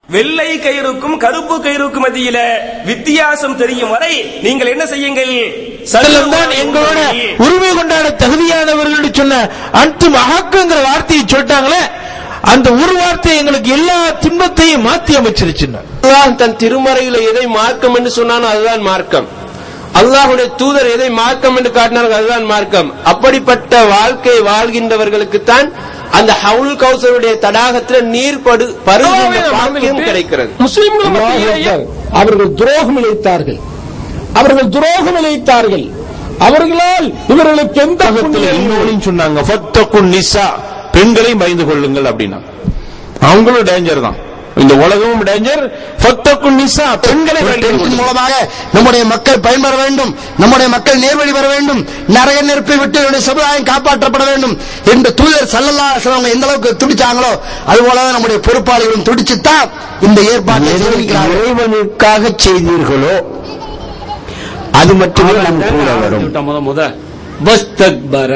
வெள்ளை கயிறுக்கும் கருப்பு கயிறுக்கும் மத்தியில வித்தியாசம் தெரியும் வரை நீங்கள் என்ன செய்யுங்கள் அதிலும் தான் எங்களோட உரிமை கொண்டாட தகுதியானவர்கள் என்று சொன்ன அன்து மகாக்குங்கிற வார்த்தையை சொல்லிட்டாங்களே அந்த ஒரு வார்த்தை எங்களுக்கு எல்லா துன்பத்தையும் மாத்தி அமைச்சிருச்சுன்னு அல்லாஹ் தன் திருமறையில எதை மார்க்கம் என்று சொன்னானோ அதுதான் மார்க்கம் அல்லாஹ்வுடைய தூதர் எதை மார்க்கம் என்று காட்டினார்கள் அதுதான் மார்க்கம் அப்படிப்பட்ட வாழ்க்கை வாழ்கின்றவர்களுக்கு தான் அந்த ஹவுல் கௌசருடைய தடாகத்தில் நீர் படு பருகின்ற பாக்கியம் கிடைக்கிறது முஸ்லிம்கள் மத்தியிலேயே அவர்கள் துரோகம் இழைத்தார்கள் அவர்கள் துரோகம் இழைத்தார்கள் அவர்களால் இவர்களுக்கு எந்த புண்ணியமும் இன்னொன்னு சொன்னாங்க ஃபத்தகுன் நிசா பெண்களையும் பயந்து கொள்ளுங்கள் அப்படின்னா அவங்களும் டேஞ்சர் தான் இந்த உலகமும் டேஞ்சர் ஃபத்தகுன் நிசா பெண்களை பயந்து டென்ஷன் கொள்ளுங்கள். மூலமாக நம்முடைய மக்கள் பயன்பெற வேண்டும் நம்முடைய மக்கள் நேர்வழி பெற வேண்டும் நரக நெருப்பை விட்டு என்னுடைய சமுதாயம் காப்பாற்றப்பட வேண்டும் என்று தூதர் சல்லல்லா அவங்க எந்த அளவுக்கு துடிச்சாங்களோ அது போலதான் நம்முடைய பொறுப்பாளிகளும் துடிச்சுத்தான் இந்த ஏற்பாட்டை தெரிவிக்கிறார்கள் இறைவனுக்காக செய்தீர்களோ அது மட்டுமே நம் கூட வரும் முத முத பஸ்தக்பர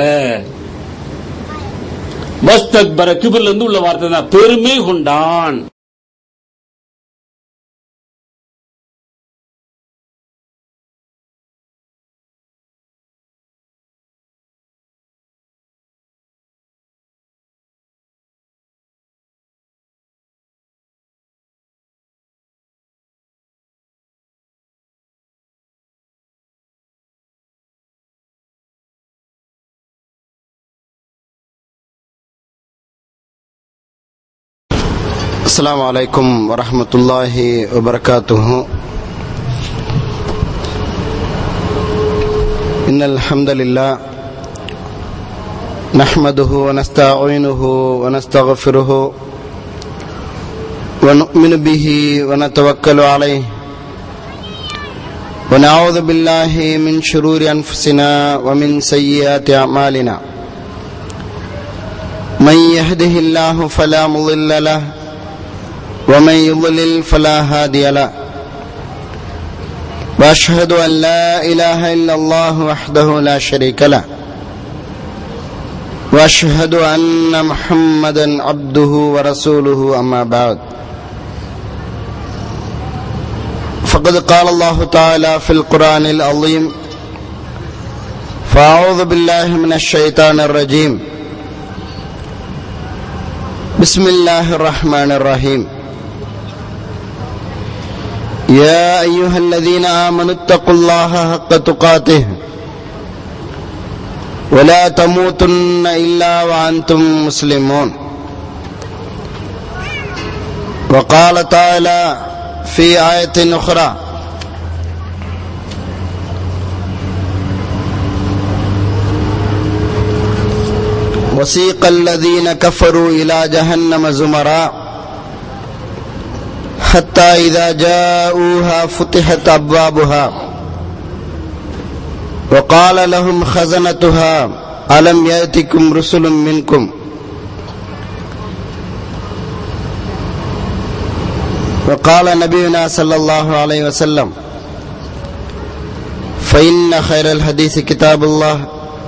பஸ்தக்பர கிபிர்ல இருந்து உள்ள வார்த்தை தான் பெருமை கொண்டான் السلام عليكم ورحمة الله وبركاته إن الحمد لله نحمده ونستعينه ونستغفره ونؤمن به ونتوكل عليه ونعوذ بالله من شرور أنفسنا ومن سيئات أعمالنا من يهده الله فلا مضل له ومن يضلل فلا هادي له واشهد ان لا اله الا الله وحده لا شريك له واشهد ان محمدا عبده ورسوله اما بعد فقد قال الله تعالى في القران العظيم فاعوذ بالله من الشيطان الرجيم بسم الله الرحمن الرحيم يا أيها الذين آمنوا اتقوا الله حق تقاته ولا تموتن إلا وأنتم مسلمون وقال تعالى في آية أخرى وسيق الذين كفروا إلى جهنم زمرًا حتى إذا جاءوها فتحت أبوابها وقال لهم خزنتها ألم يأتكم رسل منكم وقال نبينا صلى الله عليه وسلم فإن خير الحديث كتاب الله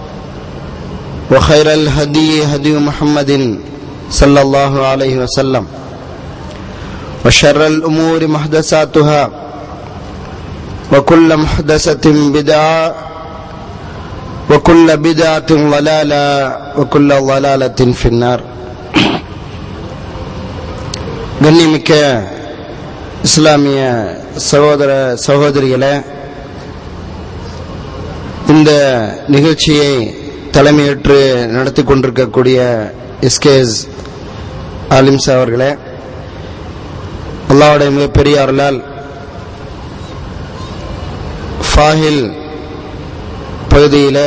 وخير الهدي هدي محمد صلى الله عليه وسلم وشر الأمور محدثاتها وكل محدثة بدعة وكل بدعة ضلالة وكل ضلالة في النار கண்ணிமிக்க இஸ்லாமிய சகோதர சகோதரிகளே இந்த நிகழ்ச்சியை தலைமையேற்று நடத்தி கொண்டிருக்கக்கூடிய எஸ்கேஎஸ் ஆலிம்சா அவர்களே அல்லாவுடைய மிகப்பெரிய அருளால் ஃபாஹில் பகுதியில்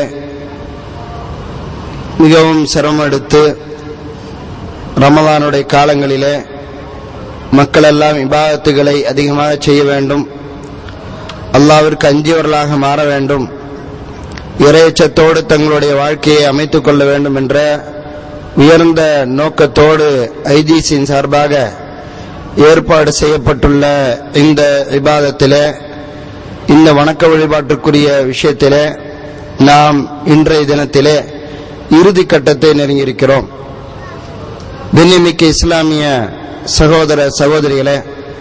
மிகவும் சிரமம் எடுத்து ரமதானுடைய காலங்களிலே மக்கள் எல்லாம் இபாதத்துகளை அதிகமாக செய்ய வேண்டும் அல்லாவிற்கு அஞ்சியவர்களாக மாற வேண்டும் இறையச்சத்தோடு தங்களுடைய வாழ்க்கையை அமைத்துக் கொள்ள வேண்டும் என்ற உயர்ந்த நோக்கத்தோடு ஐஜிசியின் சார்பாக ஏற்பாடு செய்யப்பட்டுள்ள இந்த விவாதத்திலே இந்த வணக்க வழிபாட்டிற்குரிய விஷயத்திலே நாம் இன்றைய தினத்திலே இறுதி கட்டத்தை நெருங்கியிருக்கிறோம் பெண்ணிமிக்க இஸ்லாமிய சகோதர சகோதரிகளே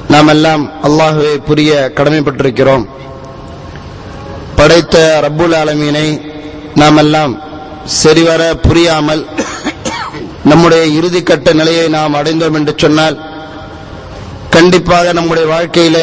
நாம் எல்லாம் அல்லாஹுவை புரிய கடமைப்பட்டிருக்கிறோம் படைத்த ரப்புல் ஆலமீனை நாம் எல்லாம் சரிவர புரியாமல் நம்முடைய இறுதிக்கட்ட நிலையை நாம் அடைந்தோம் என்று சொன்னால் கண்டிப்பாக நம்முடைய வாழ்க்கையிலே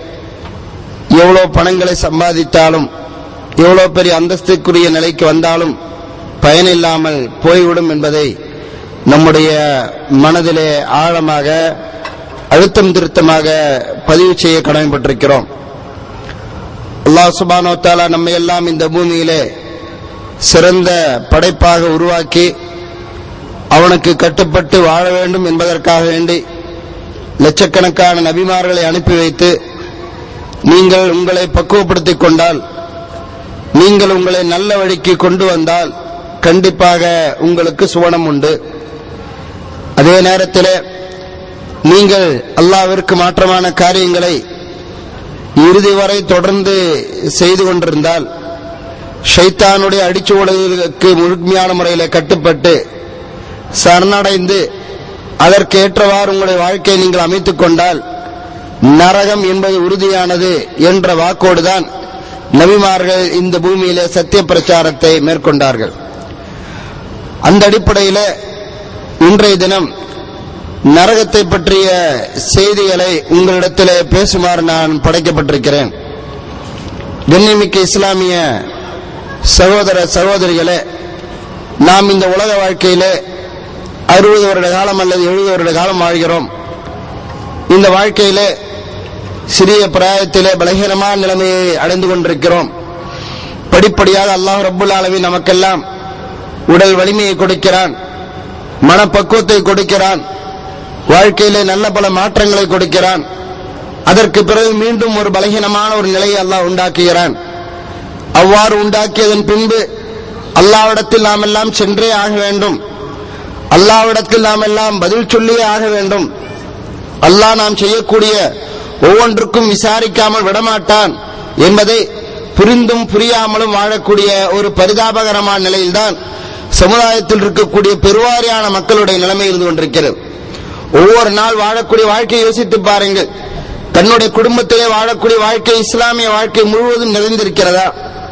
எவ்வளவு பணங்களை சம்பாதித்தாலும் எவ்வளவு பெரிய அந்தஸ்துக்குரிய நிலைக்கு வந்தாலும் பயனில்லாமல் போய்விடும் என்பதை நம்முடைய மனதிலே ஆழமாக அழுத்தம் திருத்தமாக பதிவு செய்ய கடமைப்பட்டிருக்கிறோம் அல்லாஹ் சுபானோ தாலா நம்மை எல்லாம் இந்த பூமியிலே சிறந்த படைப்பாக உருவாக்கி அவனுக்கு கட்டுப்பட்டு வாழ வேண்டும் என்பதற்காக வேண்டி லட்சக்கணக்கான நபிமார்களை அனுப்பி வைத்து நீங்கள் உங்களை பக்குவப்படுத்திக் கொண்டால் நீங்கள் உங்களை நல்ல வழிக்கு கொண்டு வந்தால் கண்டிப்பாக உங்களுக்கு சுவனம் உண்டு அதே நேரத்தில் நீங்கள் அல்லாவிற்கு மாற்றமான காரியங்களை இறுதி வரை தொடர்ந்து செய்து கொண்டிருந்தால் ஷைத்தானுடைய அடிச்சுவடுகளுக்கு முழுமையான முறையில் கட்டுப்பட்டு சரணடைந்து அதற்கு ஏற்றவாறு உங்களுடைய வாழ்க்கையை நீங்கள் அமைத்துக் கொண்டால் நரகம் என்பது உறுதியானது என்ற வாக்கோடுதான் நபிமார்கள் இந்த பூமியிலே சத்திய பிரச்சாரத்தை மேற்கொண்டார்கள் அந்த அடிப்படையில் இன்றைய தினம் நரகத்தை பற்றிய செய்திகளை உங்களிடத்திலே பேசுமாறு நான் படைக்கப்பட்டிருக்கிறேன் கண்ணிமிக்க இஸ்லாமிய சகோதர சகோதரிகளே நாம் இந்த உலக வாழ்க்கையிலே அறுபது வருட காலம் அல்லது எழுபது வருட காலம் வாழ்கிறோம் இந்த வாழ்க்கையிலே சிறிய பிராயத்திலே பலகீனமான நிலைமையை அடைந்து கொண்டிருக்கிறோம் படிப்படியாக அல்லாஹ் ரப்புல் ஆலமீன் நமக்கெல்லாம் உடல் வலிமையை கொடுக்கிறான் மனப்பக்குவத்தை கொடுக்கிறான் வாழ்க்கையிலே நல்ல பல மாற்றங்களை கொடுக்கிறான் அதற்கு பிறகு மீண்டும் ஒரு பலகீனமான ஒரு நிலையை அல்லாஹ் உண்டாக்குகிறான் அவ்வாறு உண்டாக்கியதன் பின்பு அல்லாவிடத்தில் நாம் எல்லாம் சென்றே ஆக வேண்டும் அல்லாவிடத்தில் நாம் எல்லாம் பதில் சொல்லியே ஆக வேண்டும் அல்லாஹ் நாம் செய்யக்கூடிய ஒவ்வொன்றுக்கும் விசாரிக்காமல் விடமாட்டான் என்பதை புரிந்தும் புரியாமலும் வாழக்கூடிய ஒரு பரிதாபகரமான நிலையில்தான் சமுதாயத்தில் இருக்கக்கூடிய பெருவாரியான மக்களுடைய நிலைமை இருந்து கொண்டிருக்கிறது ஒவ்வொரு நாள் வாழக்கூடிய வாழ்க்கையை யோசித்து பாருங்கள் தன்னுடைய குடும்பத்திலே வாழக்கூடிய வாழ்க்கை இஸ்லாமிய வாழ்க்கை முழுவதும் நிறைந்திருக்கிறதா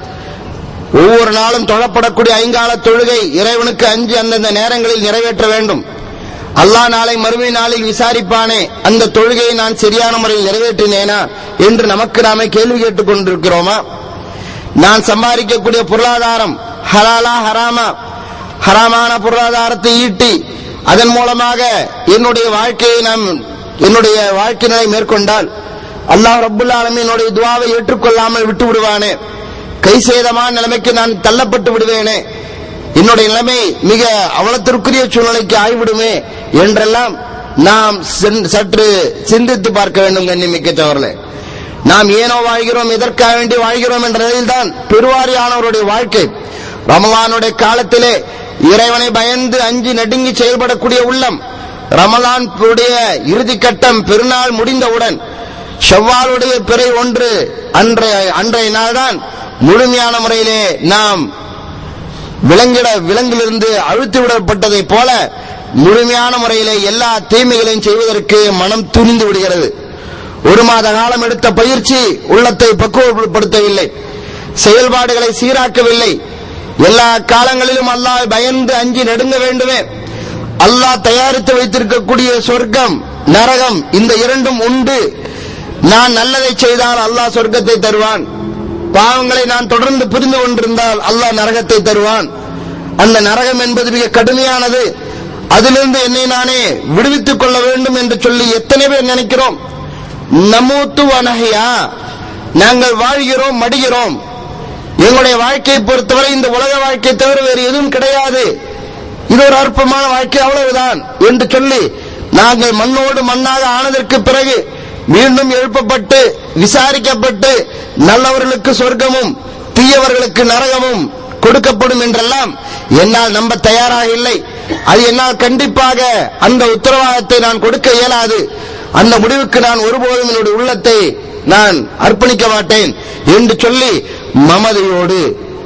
ஒவ்வொரு நாளும் தொழப்படக்கூடிய ஐங்கால தொழுகை இறைவனுக்கு அஞ்சு அந்தந்த நேரங்களில் நிறைவேற்ற வேண்டும் அல்லாஹ் நாளை மறுமை நாளில் விசாரிப்பானே அந்த தொழுகையை நான் சரியான முறையில் நிறைவேற்றினேனா என்று நமக்கு நாமே கேள்வி கேட்டுக் கொண்டிருக்கிறோமா நான் சம்பாதிக்கக்கூடிய பொருளாதாரம் ஹலாலா ஹராமா ஹராமான பொருளாதாரத்தை ஈட்டி அதன் மூலமாக என்னுடைய வாழ்க்கையை நாம் என்னுடைய வாழ்க்கை நிலை மேற்கொண்டால் அல்லாஹ் ரப்புல் ஆலமீனுடைய துவாவை ஏற்றுக்கொள்ளாமல் விட்டு விடுவானே கை சேதமான நிலைமைக்கு நான் தள்ளப்பட்டு விடுவேனே என்னுடைய நிலைமை மிக அவலத்திற்குரிய சூழ்நிலைக்கு ஆய்விடுமே என்றெல்லாம் நாம் சென்- சற்று சிந்தித்து பார்க்க வேண்டும் கண்ணிமிக்க சவர்களே நாம் ஏனோ வாழ்கிறோம் எதற்காக வேண்டி வாழ்கிறோம் என்ற நிலையில்தான் பெருவாரியானவருடைய வாழ்க்கை ரமலானுடைய காலத்திலே இறைவனை பயந்து அஞ்சி நடுங்கி செயல்படக்கூடிய உள்ளம் ரமலான் உடைய இறுதி கட்டம் பெருநாள் முடிந்தவுடன் செவ்வாலுடைய பிறை ஒன்று அன்றைய அன்றைய நாள்தான் முழுமையான முறையிலே நாம் விலங்கிட விலங்கிலிருந்து அழுத்தி விடப்பட்டதைப் போல முழுமையான முறையிலே எல்லா தீமைகளையும் செய்வதற்கு மனம் துணிந்து விடுகிறது ஒரு மாத காலம் எடுத்த பயிற்சி உள்ளத்தை பக்குவப்படுத்தவில்லை செயல்பாடுகளை சீராக்கவில்லை எல்லா காலங்களிலும் அல்லாஹ் பயந்து அஞ்சி நடுங்க வேண்டுமே அல்லாஹ் தயாரித்து வைத்திருக்கக்கூடிய சொர்க்கம் நரகம் இந்த இரண்டும் உண்டு நான் நல்லதை செய்தால் அல்லாஹ் சொர்க்கத்தை தருவான் பாவங்களை நான் தொடர்ந்து புரிந்து கொண்டிருந்தால் அல்லாஹ் நரகத்தை தருவான் அந்த நரகம் என்பது மிக கடுமையானது அதிலிருந்து என்னை நானே விடுவித்துக் கொள்ள வேண்டும் என்று சொல்லி எத்தனை பேர் நினைக்கிறோம் நமூத்து வனகையா நாங்கள் வாழ்கிறோம் மடிகிறோம் எங்களுடைய வாழ்க்கையை பொறுத்தவரை இந்த உலக வாழ்க்கை தவிர வேறு எதுவும் கிடையாது இது ஒரு அற்பமான வாழ்க்கை அவ்வளவுதான் என்று சொல்லி நாங்கள் மண்ணோடு மண்ணாக ஆனதற்கு பிறகு மீண்டும் எழுப்பப்பட்டு விசாரிக்கப்பட்டு நல்லவர்களுக்கு சொர்க்கமும் தீயவர்களுக்கு நரகமும் கொடுக்கப்படும் என்றெல்லாம் என்னால் நம்ப தயாராக இல்லை அது என்னால் கண்டிப்பாக அந்த உத்தரவாதத்தை நான் கொடுக்க இயலாது அந்த முடிவுக்கு நான் ஒருபோதும் என்னுடைய உள்ளத்தை நான் அர்ப்பணிக்க மாட்டேன் என்று சொல்லி மமதையோடு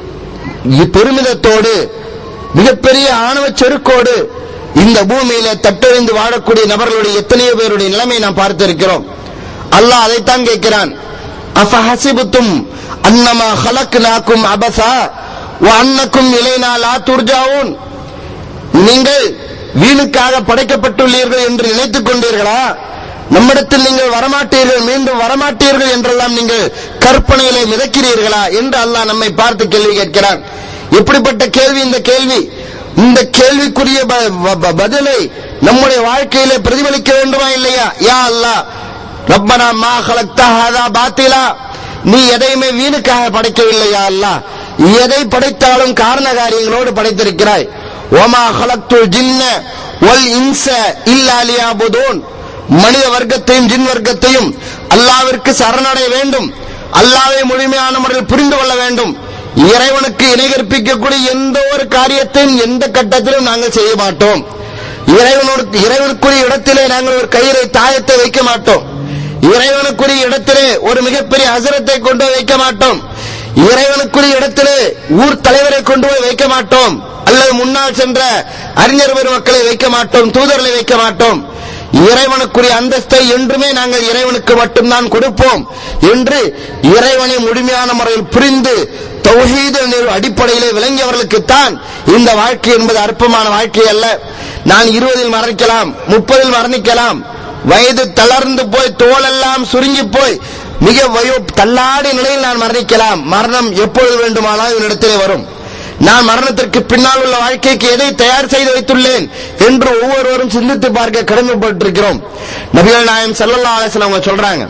பெருமிதத்தோடு மிகப்பெரிய ஆணவ செருக்கோடு இந்த பூமியில தட்டெறிந்து வாழக்கூடிய நபர்களுடைய எத்தனையோ பேருடைய நிலைமை நாம் பார்த்திருக்கிறோம் அல்லாஹ் அதைத்தான் கேட்கிறான் அஃபஹசிபுத்தும் அன்னமா ஹலக்னாக்கும் அபசா வ அன்னக்கும் இலைனா லா துர்ஜாவூன் நீங்கள் வீணுக்காக படைக்கப்பட்டுள்ளீர்கள் என்று நினைத்துக் கொண்டீர்களா நம்மிடத்தில் நீங்கள் வரமாட்டீர்கள் மீண்டும் வரமாட்டீர்கள் என்றெல்லாம் நீங்கள் கற்பனையிலே மிதக்கிறீர்களா என்று அல்லாஹ் நம்மை பார்த்து கேள்வி கேட்கிறான் எப்படிப்பட்ட கேள்வி இந்த கேள்வி இந்த கேள்விக்குரிய ப- ப- ப- பதிலை நம்முடைய வாழ்க்கையிலே பிரதிபலிக்க வேண்டுமா இல்லையா யா அல்லாஹ் ரப்பனா மா ஹலக்த ஹாதா பாத்திலா நீ எதையுமே வீணுக்காக படைக்கவில்லையா அல்லாஹ் எதை படைத்தாலும் காரண காரியங்களோடு படைத்திருக்கிறாய் ஓமா ஹலக்துல் ஜின்ன வல் இன்ச இல்லா லியாபுதூன் மனித வர்க்கத்தையும் ஜின் வர்க்கத்தையும் அல்லாவிற்கு சரணடைய வேண்டும் அல்லாவை முழுமையான முறையில் புரிந்து கொள்ள வேண்டும் இறைவனுக்கு இணை கற்பிக்கக்கூடிய எந்த ஒரு காரியத்தையும் எந்த கட்டத்திலும் நாங்கள் செய்ய மாட்டோம் இறைவனோடு இறைவனுக்குரிய இடத்திலே நாங்கள் ஒரு கயிறை தாயத்தை வைக்க மாட்டோம் இறைவனுக்குரிய இடத்திலே ஒரு மிகப்பெரிய அசரத்தை கொண்டு போய் வைக்க மாட்டோம் இறைவனுக்குரிய இடத்திலே ஊர் தலைவரை கொண்டு போய் வைக்க மாட்டோம் அல்லது முன்னால் சென்ற அறிஞர் பெருமக்களை வைக்க மாட்டோம் தூதர்களை வைக்க மாட்டோம் இறைவனுக்குரிய அந்தஸ்தை என்றுமே நாங்கள் இறைவனுக்கு மட்டும்தான் கொடுப்போம் என்று இறைவனை முழுமையான முறையில் புரிந்து தௌஹீத அடிப்படையிலே விளங்கியவர்களுக்குத்தான் இந்த வாழ்க்கை என்பது அற்பமான வாழ்க்கை அல்ல நான் இருபதில் மரணிக்கலாம் முப்பதில் மரணிக்கலாம் வயது தளர்ந்து போய் தோலெல்லாம் சுருங்கி போய் மிக வயோ தள்ளாடி நிலையில் நான் மரணிக்கலாம் மரணம் எப்பொழுது வேண்டுமானாலும் என்னிடத்திலே வரும் நான் மரணத்திற்கு பின்னால் உள்ள வாழ்க்கைக்கு எதை தயார் செய்து வைத்துள்ளேன் என்று ஒவ்வொருவரும் சிந்தித்து பார்க்க கடமைப்பட்டிருக்கிறோம் நபிகள் நாயம் சல்லல்லா அலிஸ்லாம் அவங்க சொல்றாங்க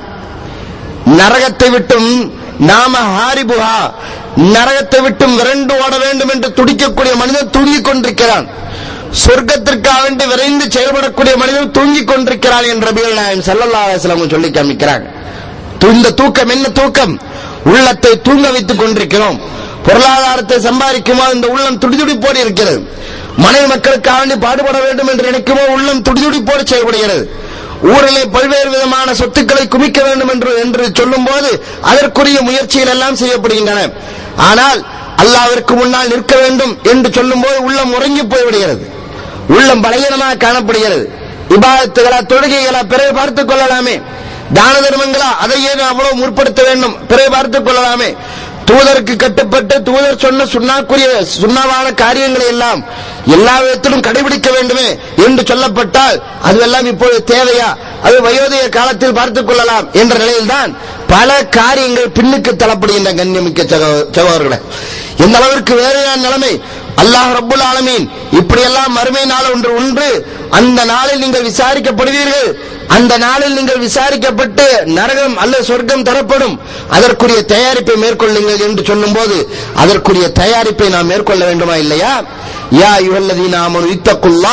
நரகத்தை விட்டும் நாம ஹாரிபுஹா நரகத்தை விட்டும் விரண்டு ஓட வேண்டும் என்று துடிக்கக்கூடிய மனிதன் தூங்கிக் கொண்டிருக்கிறான் சொர்க்கத்திற்காக வேண்டி விரைந்து செயல்படக்கூடிய மனிதன் தூங்கிக் கொண்டிருக்கிறான் என்று நபிகள் நாயம் சல்லல்லா அலிஸ்லாம் சொல்லி காமிக்கிறாங்க இந்த தூக்கம் என்ன தூக்கம் உள்ளத்தை தூங்க வைத்துக் கொண்டிருக்கிறோம் பொருளாதாரத்தை சம்பாதிக்குமோ இந்த உள்ளம் துடிதுடிப்போடு இருக்கிறது மனைவி மக்களுக்காக வேண்டி பாடுபட வேண்டும் என்று நினைக்குமோ உள்ளம் துடிதுடிப்போடு செயல்படுகிறது ஊரிலே பல்வேறு விதமான சொத்துக்களை குமிக்க வேண்டும் என்று என்று சொல்லும் போது அதற்குரிய முயற்சிகள் எல்லாம் செய்யப்படுகின்றன ஆனால் அல்லாவிற்கு முன்னால் நிற்க வேண்டும் என்று சொல்லும் போது உள்ளம் உறங்கி போய்விடுகிறது உள்ளம் பலகீனமாக காணப்படுகிறது இபாதத்துகளா தொழுகைகளா பிறகு பார்த்துக் கொள்ளலாமே தான தர்மங்களா அதை ஏன் அவ்வளவு முற்படுத்த வேண்டும் பிறகு பார்த்துக் கொள்ளலாமே தூதருக்கு கட்டுப்பட்டு தூதர் சொன்ன சுண்ணாக்குரிய சுண்ணாவான காரியங்களை எல்லாம் எல்லா விதத்திலும் கடைபிடிக்க வேண்டுமே என்று சொல்லப்பட்டால் அதுவெல்லாம் இப்பொழுது தேவையா அது வயோதிக காலத்தில் பார்த்துக் கொள்ளலாம் என்ற நிலையில்தான் பல காரியங்கள் பின்னுக்கு தள்ளப்படுகின்ற கண்ணியமிக்க சகோ- சகோதரர்களே எந்த அளவிற்கு வேறையான நிலைமை அல்லாஹ் ரப்புல் ஆலமீன் இப்படியெல்லாம் மறுமை நாள் ஒன்று ஒன்று அந்த நாளில் நீங்கள் விசாரிக்கப்படுவீர்கள் அந்த நாளில் நீங்கள் விசாரிக்கப்பட்டு நரகம் அல்லது சொர்க்கம் தரப்படும் அதற்குரிய தயாரிப்பை மேற்கொள்ளுங்கள் என்று சொல்லும்போது அதற்குரிய தயாரிப்பை நாம் மேற்கொள்ள வேண்டுமா இல்லையா யா யுவல்லதீன ஆமனு இத்தக்குல்லா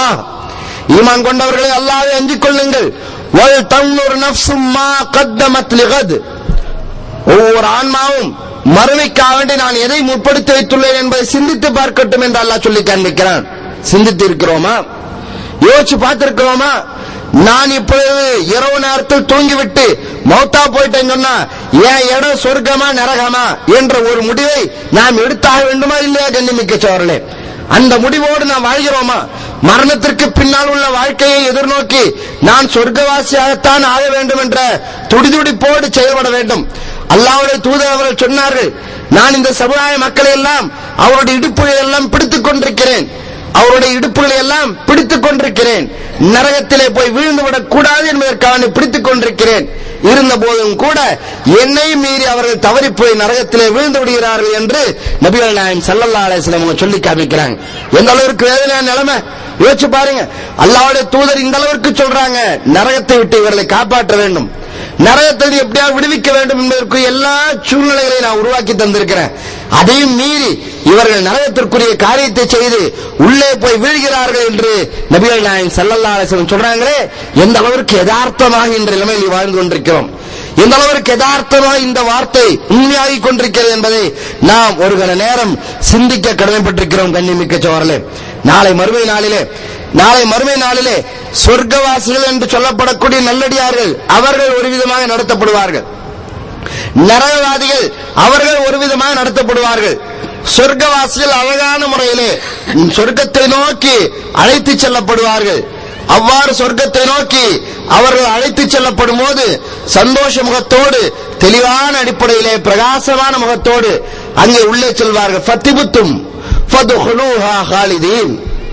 ஈமான் கொண்டவர்களை அல்லாஹ்வை அஞ்சிக் கொள்ளுங்கள் வல் தன்னுர் நஃப்சும் மா கத்தமத் லிகத் ஒவ்வொரு ஆன்மாவும் மறுமைக்காக வேண்டி நான் எதை முற்படுத்தி வைத்துள்ளேன் என்பதை சிந்தித்து பார்க்கட்டும் என்று அல்லாஹ் சொல்லி காண்பிக்கிறான் சிந்தித்து இருக்கிறோமா யோசிச்சு பார்த்திருக்கிறோமா நான் இப்பொழுது இரவு நேரத்தில் தூங்கிவிட்டு மௌத்தா போயிட்டேன்னு சொன்னா என் இடம் சொர்க்கமா நரகமா என்ற ஒரு முடிவை நாம் எடுத்தாக வேண்டுமா இல்லையா கண்ணிமிக்க சோழர்களே அந்த முடிவோடு நாம் வாழ்கிறோமா மரணத்திற்கு பின்னால் உள்ள வாழ்க்கையை எதிர்நோக்கி நான் சொர்க்கவாசியாகத்தான் ஆக வேண்டும் என்ற துடிதுடிப்போடு செயல்பட வேண்டும் அல்லாவுடைய தூதர் அவர்கள் சொன்னார்கள் நான் இந்த சமுதாய மக்களை எல்லாம் அவருடைய இடுப்புகளை எல்லாம் பிடித்துக் கொண்டிருக்கிறேன் அவருடைய இடுப்புகளை எல்லாம் பிடித்துக் கொண்டிருக்கிறேன் நரகத்திலே போய் விழுந்து விடக் கூடாது என்பதற்காக பிடித்துக் கொண்டிருக்கிறேன் இருந்த போதும் கூட என்னை மீறி அவர்கள் தவறி போய் நரகத்திலே விழுந்து விடுகிறார்கள் என்று நபிகள் நாயம் சல்லல்லா அலிஸ்லாம் அவங்க சொல்லி காமிக்கிறாங்க எந்த அளவிற்கு வேதனையான நிலைமை யோசிச்சு பாருங்க அல்லாவுடைய தூதர் இந்த அளவிற்கு சொல்றாங்க நரகத்தை விட்டு இவர்களை காப்பாற்ற வேண்டும் நரகத்தை எப்படியாவது விடுவிக்க வேண்டும் என்பதற்கு எல்லா சூழ்நிலைகளையும் நான் உருவாக்கி தந்திருக்கிறேன் அதையும் மீறி இவர்கள் நரகத்திற்குரிய காரியத்தை செய்து உள்ளே போய் வீழ்கிறார்கள் என்று நபிகள் நாயன் சல்லல்லா அலிஸ்லம் சொல்றாங்களே எந்த அளவிற்கு யதார்த்தமாக இன்ற நிலைமையில் வாழ்ந்து கொண்டிருக்கிறோம் எந்த அளவிற்கு யதார்த்தமாக இந்த வார்த்தை உண்மையாகிக் கொண்டிருக்கிறது என்பதை நாம் ஒரு கண நேரம் சிந்திக்க கடமைப்பட்டிருக்கிறோம் கண்ணிமிக்க சோழர்களே நாளை மறுமை நாளிலே நாளை மறுமை நாளிலே சொர்க்கவாசிகள் என்று சொல்லப்படக்கூடிய நல்லடியார்கள் அவர்கள் ஒரு விதமாக நடத்தப்படுவார்கள் நரகவாதிகள் அவர்கள் ஒரு விதமாக நடத்தப்படுவார்கள் சொர்க்கவாசிகள் அழகான முறையிலே சொர்க்கத்தை நோக்கி அழைத்து செல்லப்படுவார்கள் அவ்வாறு சொர்க்கத்தை நோக்கி அவர்கள் அழைத்துச் செல்லப்படும் போது சந்தோஷ முகத்தோடு தெளிவான அடிப்படையிலே பிரகாசமான முகத்தோடு அங்கே உள்ளே செல்வார்கள் ஃபத்திபுத்தும் ஃபதுஹுலூஹா ஹாலிதீன்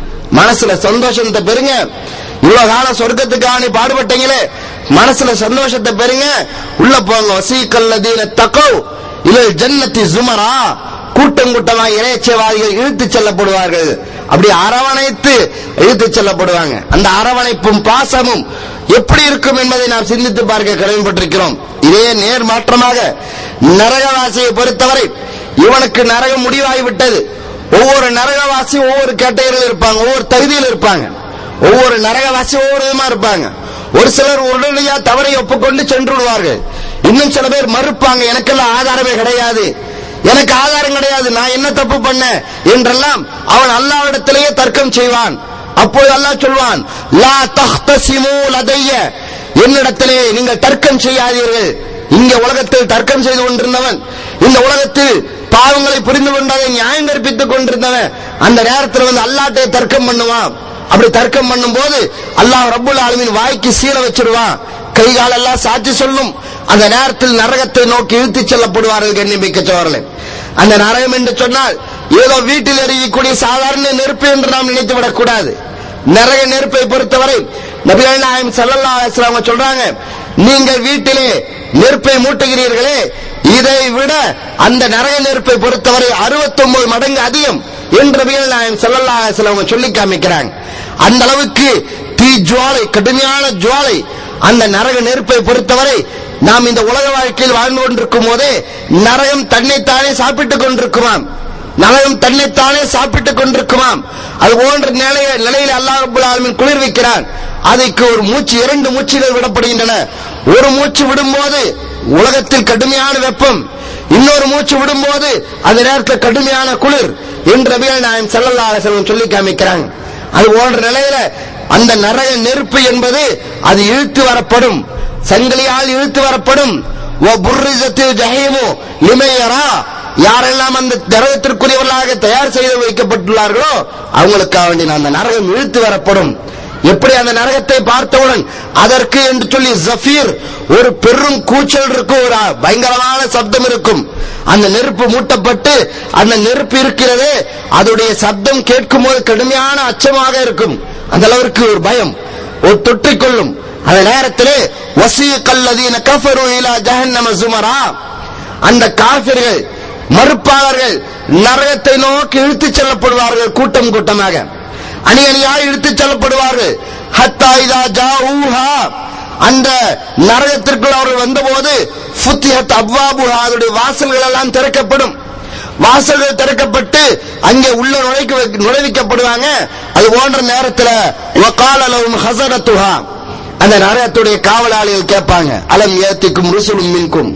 மனசுல சந்தோஷத்தை பெறுங்க இவ்வளவு காலம் சொர்க்கத்துக்காக நீ பாடுபட்டீங்களே மனசுல சந்தோஷத்தை பெறுங்க உள்ள போங்க வசீக்கல்லதீன தக்கோ இதில் ஜன்னத்தி சுமரா கூட்டம் கூட்டமா இறைச்சவாதிகள் இழுத்துச் செல்லப்படுவார்கள் அப்படி அரவணைத்து இழுத்துச் செல்லப்படுவாங்க அந்த அரவணைப்பும் பாசமும் எப்படி இருக்கும் என்பதை நாம் சிந்தித்து பார்க்க கடமைப்பட்டிருக்கிறோம் இதே நேர் மாற்றமாக நரகவாசியை பொறுத்தவரை இவனுக்கு நரகம் முடிவாகிவிட்டது ஒவ்வொரு நரகவாசி ஒவ்வொரு கேட்டகரியில் இருப்பாங்க ஒவ்வொரு தகுதியில் இருப்பாங்க ஒவ்வொரு நரகவாசி ஒவ்வொரு விதமா இருப்பாங்க ஒரு சிலர் உடனடியா தவறை ஒப்புக்கொண்டு சென்று விடுவார்கள் இன்னும் சில பேர் மறுப்பாங்க எனக்கெல்லாம் ஆதாரமே கிடையாது எனக்கு ஆதாரம் கிடையாது நான் என்ன தப்பு பண்ணேன் என்றெல்லாம் அவன் அல்லாவிடத்திலேயே தர்க்கம் செய்வான் அப்போது அல்லாஹ் சொல்வான் லா தஹ்தசிமு லதைய என்னிடத்திலே நீங்கள் தர்க்கம் செய்யாதீர்கள் இங்க உலகத்தில் தர்க்கம் செய்து கொண்டிருந்தவன் இந்த உலகத்தில் பாவங்களை புரிந்து கொண்டதை நியாயம் கற்பித்துக் கொண்டிருந்தவன் அந்த நேரத்தில் வந்து அல்லாட்டை தர்க்கம் பண்ணுவான் அப்படி தர்க்கம் பண்ணும் போது அல்லாஹ் ரப்புல் ஆலமின் வாய்க்கு சீல வச்சிருவான் கை காலெல்லாம் சாட்சி சொல்லும் அந்த நேரத்தில் நரகத்தை நோக்கி இழுத்துச் செல்லப்படுவார்கள் கண்ணிமிக்க சோழர்களே அந்த நரகம் என்று சொன்னால் ஏதோ வீட்டில் எரியக்கூடிய சாதாரண நெருப்பு என்று நாம் நினைத்து விடக்கூடாது நரக நெருப்பை பொறுத்தவரை நபிகள் நாயம் ஸல்லல்லாஹு அலைஹி வஸல்லம் சொல்றாங்க நீங்கள் வீட்டிலே நெருப்பை மூட்டுகிறீர்களே இதை விட அந்த நரக நெருப்பை பொறுத்தவரை 69 மடங்கு அதிகம் என்று நபிகள் நாயம் ஸல்லல்லாஹு அலைஹி வஸல்லம் சொல்லி காமிக்கிறாங்க அந்த அளவுக்கு தீ ஜுவாலை கடுமையான ஜுவாலை அந்த நரக நெருப்பை பொறுத்தவரை நாம் இந்த உலக வாழ்க்கையில் வாழ்ந்து கொண்டிருக்கும் போதே நரகம் தன்னைத்தானே சாப்பிட்டுக் கொண்டிருக்குமாம் நரகம் தன்னைத்தானே சாப்பிட்டுக் கொண்டிருக்குமாம் அது போன்ற நிலைய நிலையில் அல்லாஹ் ரப்பல் ஆலமீன் குளிர்விக்கிறான் அதுக்கு ஒரு மூச்சு இரண்டு மூச்சுகள் விடப்படுகின்றன ஒரு மூச்சு விடும்போது உலகத்தில் கடுமையான வெப்பம் இன்னொரு மூச்சு விடும்போது அந்த நேரத்தில் கடுமையான குளிர் என்று நபிகள் நாயம் ஸல்லல்லாஹு அலைஹி வஸல்லம் சொல்லி காமிக்கிறாங்க அது போன்ற நிலையில அந்த நரக நெருப்பு என்பது அது இழுத்து வரப்படும் சங்கிலியால் இழுத்து வரப்படும் புர்ரிசத்தில் ஜஹீமு லிமையரா யாரெல்லாம் அந்த நரகத்திற்குரியவர்களாக தயார் செய்து வைக்கப்பட்டுள்ளார்களோ அவங்களுக்காக வேண்டி அந்த நரகம் இழுத்து வரப்படும் எப்படி அந்த நரகத்தை பார்த்தவுடன் அதற்கு என்று சொல்லி ஜஃபீர் ஒரு பெரும் கூச்சல் இருக்கும் ஒரு பயங்கரமான சப்தம் இருக்கும் அந்த நெருப்பு மூட்டப்பட்டு அந்த நெருப்பு இருக்கிறதே அதோடைய சப்தம் கேட்கும் போது கடுமையான அச்சமாக இருக்கும் அந்த அளவிற்கு ஒரு பயம் ஒரு தொற்றிக்கொள்ளும் அந்த நேரத்திலே வசிய கல்லதீன கஃபரு இலா ஜஹன்னம சுமரா அந்த காபிர்கள் மறுப்பாளர்கள் நரகத்தை நோக்கி இழுத்துச் செல்லப்படுவார்கள் கூட்டம் கூட்டமாக அணி அணியாக இழுத்துச் செல்லப்படுவார்கள் ஹத்தா இதா ஜாஊஹா அந்த நரகத்திற்குள் அவர்கள் வந்தபோது ஃபுத்திஹத் அப்வாபுஹா அதனுடைய வாசல்கள் எல்லாம் திறக்கப்படும் வாசல்கள் திறக்கப்பட்டு அங்கே உள்ள நுழைக்க நுழைவிக்கப்படுவாங்க அது போன்ற நேரத்தில் வகால லஹும் ஹஸனத்துஹா அந்த நரகத்துடைய காவலாளிகள் கேட்பாங்க அலம் ஏத்திக்கும் ருசுலும் மின்கும்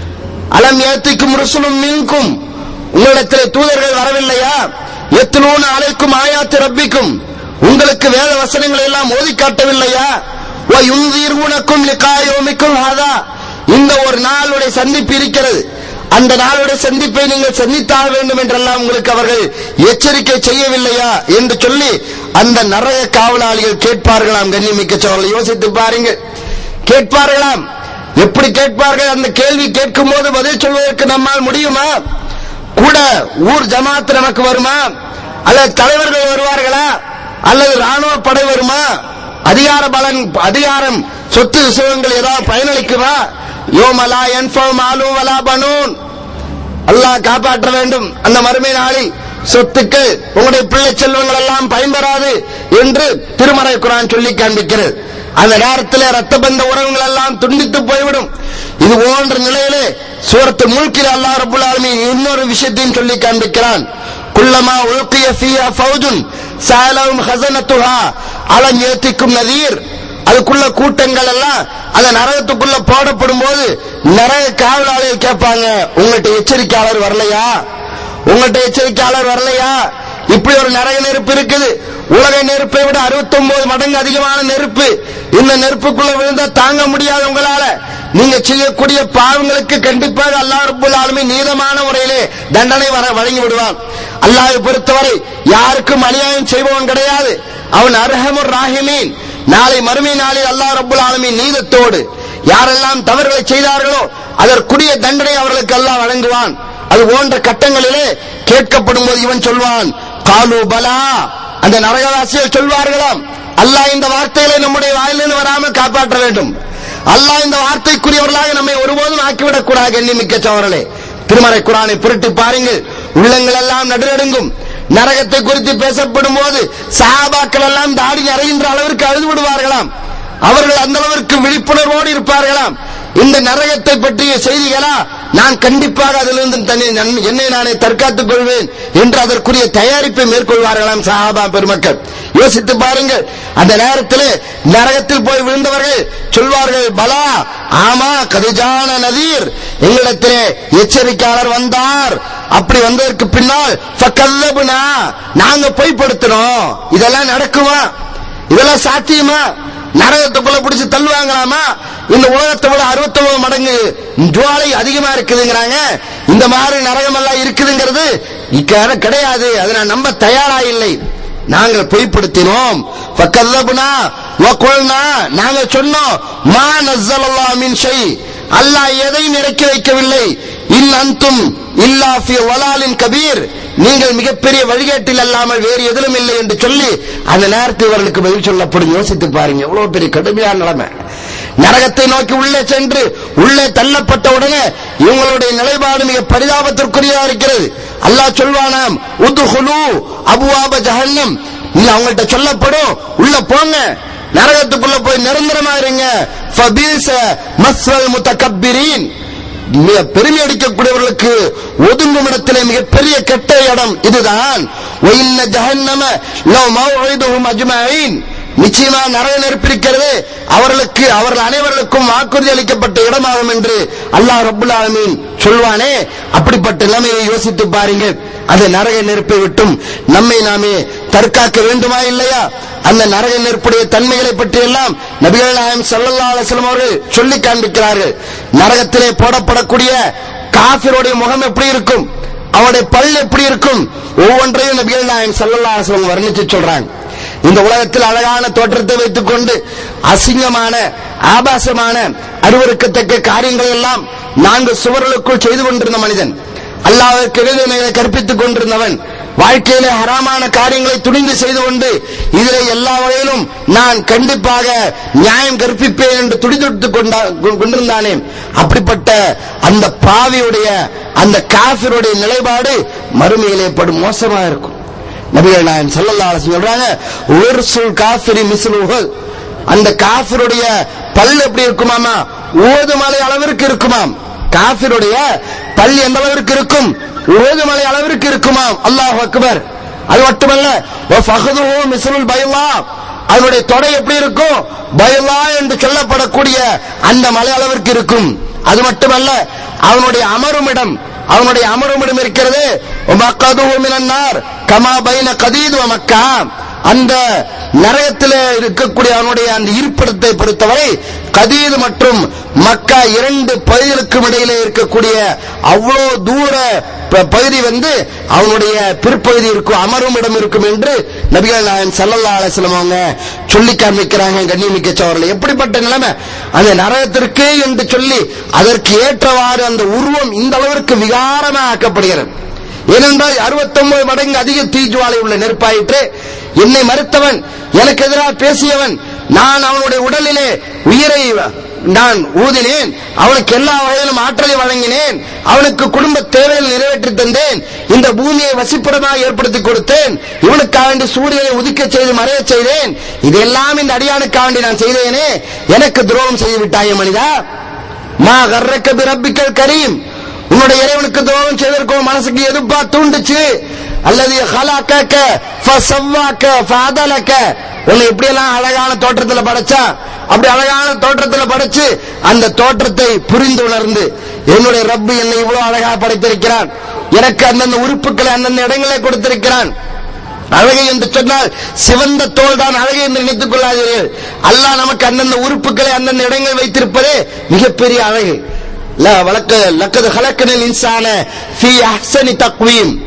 அலம் ஏத்திக்கும் ருசுலும் மின்கும் உங்களிடத்தில் தூதர்கள் வரவில்லையா எத்தனூன அலைக்கும் ஆயாத்து ரப்பிக்கும் உங்களுக்கு வேத வசனங்கள் எல்லாம் ஓதி காட்டவில்லையா ஓ யுந்தீர்வுனக்கும் லிகாயோமிக்கும் ஹாதா இந்த ஒரு நாளுடைய சந்திப்பு இருக்கிறது அந்த நாளுடைய சந்திப்பை நீங்கள் சந்தித்தாக வேண்டும் என்றெல்லாம் உங்களுக்கு அவர்கள் எச்சரிக்கை செய்யவில்லையா என்று சொல்லி அந்த நரக காவலாளிகள் கேட்பார்களாம் கண்ணியமிக்க சோழர்கள் யோசித்து பாருங்கள் கேட்பார்களாம் எப்படி கேட்பார்கள் அந்த கேள்வி கேட்கும் போது பதில் சொல்வதற்கு நம்மால் முடியுமா கூட ஊர் ஜமாத் நமக்கு வருமா அல்லது தலைவர்கள் வருவார்களா அல்லது ராணுவ படை வருமா அதிகார பலன் அதிகாரம் சொத்து விஷயங்கள் ஏதாவது பயனளிக்குமா யோமலா என்பம் ஆலு வலா பனூன் அல்லாஹ் காப்பாற்ற வேண்டும் அந்த மறுமை நாளில் சொத்துக்கள் உங்களுடைய பிள்ளை செல்வங்கள் எல்லாம் பயன்பெறாது என்று திருமறை குரான் சொல்லி காண்பிக்கிறது அந்த நேரத்தில் ரத்த பந்த உறவுகள் எல்லாம் துண்டித்து போய்விடும் இது போன்ற நிலையிலே சூரத்து முழுக்கில் அல்லாஹ் ரபுல் ஆலமீன் இன்னொரு விஷயத்தையும் சொல்லி காண்பிக்கிறான் குல்லமா உல்கிய ஃபீஹா ஃபௌஜுன் சாலவும் ஹஸனத்துஹா அலம் ஏத்திக்கும் நதீர் அதுக்குள்ள கூட்டங்கள் எல்லாம் அந்த நரகத்துக்குள்ள போடப்படும் போது நரக காவலாளிகள் கேட்பாங்க உங்கள்கிட்ட எச்சரிக்கையாளர் வரலையா உங்கள்கிட்ட எச்சரிக்கையாளர் வரலையா இப்படி ஒரு நரக நெருப்பு இருக்குது உலக நெருப்பை விட 69 மடங்கு அதிகமான நெருப்பு இந்த நெருப்புக்குள்ள விழுந்தா தாங்க முடியாது உங்களால நீங்க செய்யக்கூடிய பாவங்களுக்கு கண்டிப்பாக அல்லாஹ் ரப்பல் ஆலமீன் நீதமான முறையிலே தண்டனை வர வழங்கி விடுவான் அல்லாஹ்வை பொறுத்தவரை யாருக்கும் அநியாயம் செய்பவன் கிடையாது அவன் அர்ஹமுர் ராஹிமீன் நாளை மறுமை நாளில் அல்லாஹ் ரப்புல் ஆலமீன் நீதத்தோடு யாரெல்லாம் தவறுகளை செய்தார்களோ அதற்குரிய தண்டனை அவர்களுக்கு அல்லாஹ் வழங்குவான் அது போன்ற கட்டங்களிலே கேட்கப்படும் போது இவன் சொல்வான் காலு பலா அந்த நரகவாசிகள் சொல்வார்களாம் அல்லாஹ் இந்த வார்த்தைகளை நம்முடைய வாயிலிருந்து வராமல் காப்பாற்ற வேண்டும் அல்லாஹ் இந்த வார்த்தைக்குரியவர்களாக நம்மை ஒருபோதும் ஆக்கிவிடக் கூடாது எண்ணிமிக்க சோழர்களே திருமறை குரானை புரட்டி பாருங்கள் உள்ளங்கள் எல்லாம் நடுநடுங்கும் நரகத்தை குறித்து பேசப்படும் போது சஹாபாக்கள் எல்லாம் தாடி நிறைகின்ற அளவிற்கு அழுது விடுவார்களாம் அவர்கள் அந்த அளவிற்கு விழிப்புணர்வோடு இருப்பார்களாம் இந்த நரகத்தை பற்றிய செய்திகளா நான் கண்டிப்பாக அதிலிருந்து தன்னை நன்- என்னை நானே தற்காத்துக் கொள்வேன் என்று அதற்குரிய தயாரிப்பை மேற்கொள்வார்களாம் சஹாபா பெருமக்கள் யோசித்து பாருங்கள் அந்த நேரத்தில் நரகத்தில் போய் விழுந்தவர்கள் சொல்வார்கள் பலா ஆமா கதிஜான நதீர் எங்களிடத்திலே எச்சரிக்கையாளர் வந்தார் அப்படி வந்ததற்கு பின்னால் ஃபக்கல்லபுனா நாங்க பொய்ப்படுத்தினோம் இதெல்லாம் நடக்குமா இதெல்லாம் சாத்தியமா நரகத்துக்குள்ள பிடிச்சு தள்ளுவாங்களாமா இந்த உலகத்தை விட 69 மடங்கு ஜுவாலை அதிகமா இருக்குதுங்கிறாங்க இந்த மாதிரி நரகம் எல்லாம் இருக்குதுங்கிறது இக்கான கிடையாது அதை நான் நம்ப தயாரா இல்லை நாங்கள் பொய்ப்படுத்தினோம் ஃபக்கல்லபுனா வகுல்னா நாங்க சொன்னோம் மா நஸ்ஸலல்லாஹு மின் ஷை அல்லாஹ் எதையும் இறக்கி வைக்கவில்லை இன் அந்தும் இல்லா ஃபி வலாலின் கபீர் நீங்கள் மிகப்பெரிய வழிகாட்டில் அல்லாமல் வேறு எதிலும் இல்லை என்று சொல்லி அந்த நேரத்தில் இவர்களுக்கு பதில் சொல்லப்படும் யோசித்து பாருங்க எவ்வளவு பெரிய கடுமையான நிலைமை நரகத்தை நோக்கி உள்ளே சென்று உள்ளே தள்ளப்பட்ட உடனே இவங்களுடைய நிலைப்பாடு மிக பரிதாபத்திற்குரியதா இருக்கிறது அல்லாஹ் சொல்வானாம் உதுஹுலு அபுவாப ஜஹன்னம் இல்ல அவங்கள்ட்ட சொல்லப்படும் உள்ள போங்க நரகத்துக்குள்ள போய் நிரந்தரமா இருங்க ஃபபீஸ மஸ்வல் முத்தகப்பிரீன் மிக பெருமை அடிக்கக்கூடியவர்களுக்கு ஒதுங்கும் இடத்திலே மிகப்பெரிய கெட்ட இடம் இதுதான் ஒயின்ன ஜஹன்னம லவ் மௌஇதுஹும் அஜ்மஈன் நிச்சயமா நரக நெருப்பிருக்கிறது அவர்களுக்கு அவர்கள் அனைவர்களுக்கும் வாக்குறுதி அளிக்கப்பட்ட இடமாகும் என்று அல்லாஹ் ரப்புல் ஆலமீன் சொல்வானே அப்படிப்பட்ட நிலைமையை யோசித்து பாருங்கள் அந்த நரக நெருப்பை விட்டும் நம்மை நாமே தற்காக்க வேண்டுமா இல்லையா அந்த நரக நெருப்புடைய தன்மைகளை பற்றி எல்லாம் நபிகள் நாயம் ஸல்லல்லாஹு அலைஹி வஸல்லம் அவர்கள் சொல்லி காண்பிக்கிறார்கள் நரகத்திலே போடப்படக்கூடிய காஃபிருடைய முகம் எப்படி இருக்கும் அவனுடைய பல் எப்படி இருக்கும் ஒவ்வொன்றையும் நபிகள் நாயம் ஸல்லல்லாஹு அலைஹி வஸல்லம் வர்ணிச்சு சொல்றாங்க இந்த உலகத்தில் அழகான தோற்றத்தை வைத்துக் கொண்டு அசிங்கமான ஆபாசமான அருவருக்கத்தக்க காரியங்கள் எல்லாம் நான்கு சுவர்களுக்குள் செய்து கொண்டிருந்த மனிதன் அல்லாஹ்விற்கு எழுதினைகளை கற்பித்துக் கொண்டிருந்தவன் வாழ்க்கையிலே ஹராமான காரியங்களை துணிந்து செய்து கொண்டு இதிலே எல்லா வகையிலும் நான் கண்டிப்பாக நியாயம் கற்பிப்பேன் என்று துடிதுடித்துக் கொண்டா கொ- கொண்டிருந்தானே அப்படிப்பட்ட அந்த பாவியுடைய அந்த காஃபிருடைய நிலைப்பாடு மறுமையிலே படும் மோசமா இருக்கும் நபிகள் நாயன் ஸல்லல்லாஹு அலைஹி வஸல்லம் சொல்றாங்க உர்சுல் காஃபிரி மிஸ்லுஹு அந்த காஃபிருடைய பல் எப்படி இருக்குமாமா ஓதுமலை அளவிற்கு இருக்குமாம் காஃபிருடைய பல் எந்த அளவிற்கு இருக்கும் ஓதுமலை அளவிற்கு இருக்குமாம் அல்லாஹ் அக்பர் அது மட்டுமல்ல ஃபஹதுஹு மிஸ்லுல் பைலா அதனுடைய தொடை எப்படி இருக்கும் பைலா என்று சொல்லப்படக்கூடிய அந்த மலை அளவிற்கு இருக்கும் அது மட்டுமல்ல அவனுடைய அமரும் இடம் அவனுடைய அமரும் இடம் இருக்கிறது மக்கதுஹு மினன்னார் கமா பைன கதீது வ மக்கா அந்த நரகத்திலே இருக்கக்கூடிய அவனுடைய அந்த இருப்பிடத்தை பொறுத்தவரை கதீது மற்றும் மக்கா இரண்டு பகுதிகளுக்கும் இடையிலே இருக்கக்கூடிய அவ்வளோ தூர ப- பகுதி வந்து அவனுடைய பிற்பகுதி இருக்கும் அமரும் இடம் இருக்கும் என்று நபிகள் நாயன் ஸல்லல்லாஹு அலைஹி வஸல்லம் அவங்க சொல்லி காண்பிக்கிறாங்க கண்ணியமிக்க சோழர்கள் எப்படிப்பட்ட நிலைமை அந்த நரகத்திற்கு என்று சொல்லி அதற்கு ஏற்றவாறு அந்த உருவம் இந்த அளவிற்கு விகாரமாக ஆக்கப்படுகிறது ஏனென்றால் 69 மடங்கு அதிக தீஜுவாலை உள்ள நெருப்பாயிற்று என்னை மறுத்தவன் எனக்கு எதிராக பேசியவன் நான் அவனுடைய உடலிலே உயிரை நான் ஊதினேன் அவனுக்கு எல்லா வகையிலும் ஆற்றலை வழங்கினேன் அவனுக்கு குடும்ப தேவைகள் நிறைவேற்றி தந்தேன் இந்த பூமியை வசிப்பிடமாக ஏற்படுத்தி கொடுத்தேன் இவனுக்காக வேண்டி சூரியனை உதிக்க செய்து மறையச் செய்தேன் இதெல்லாம் இந்த அடியானுக்காக வேண்டி நான் செய்தேனே எனக்கு துரோகம் செய்து விட்டாயே மனிதா மா கர்ரக்க பிரப்பிக்கல் கரீம் உன்னுடைய இறைவனுக்கு துரோகம் செய்வதற்கு உன் மனசுக்கு எதுப்பா தூண்டுச்சு அல்லது ஹலாக்க ஃபசவ்வாக்க ஃபஅதலக்க உன்னை இப்படி எல்லாம் அழகான தோற்றத்துல படைச்சா அப்படி அழகான தோற்றத்துல படைச்சு அந்த தோற்றத்தை புரிந்து உணர்ந்து என்னுடைய ரப்பு என்னை இவ்வளவு அழகா படைத்திருக்கிறான் எனக்கு அந்தந்த உறுப்புகளை அந்தந்த இடங்களே கொடுத்திருக்கிறான் அழகு என்று சொன்னால் சிவந்த தோல் தான் அழகு என்று நினைத்துக் கொள்ளாதீர்கள் அல்லாஹ் நமக்கு அந்தந்த உறுப்புகளை அந்தந்த இடங்கள் வைத்திருப்பதே மிகப்பெரிய அழகு ல வழக்க லக்கது ஹலக்கனில் இன்சான ஃபி அஹ்சனி தக்வீம்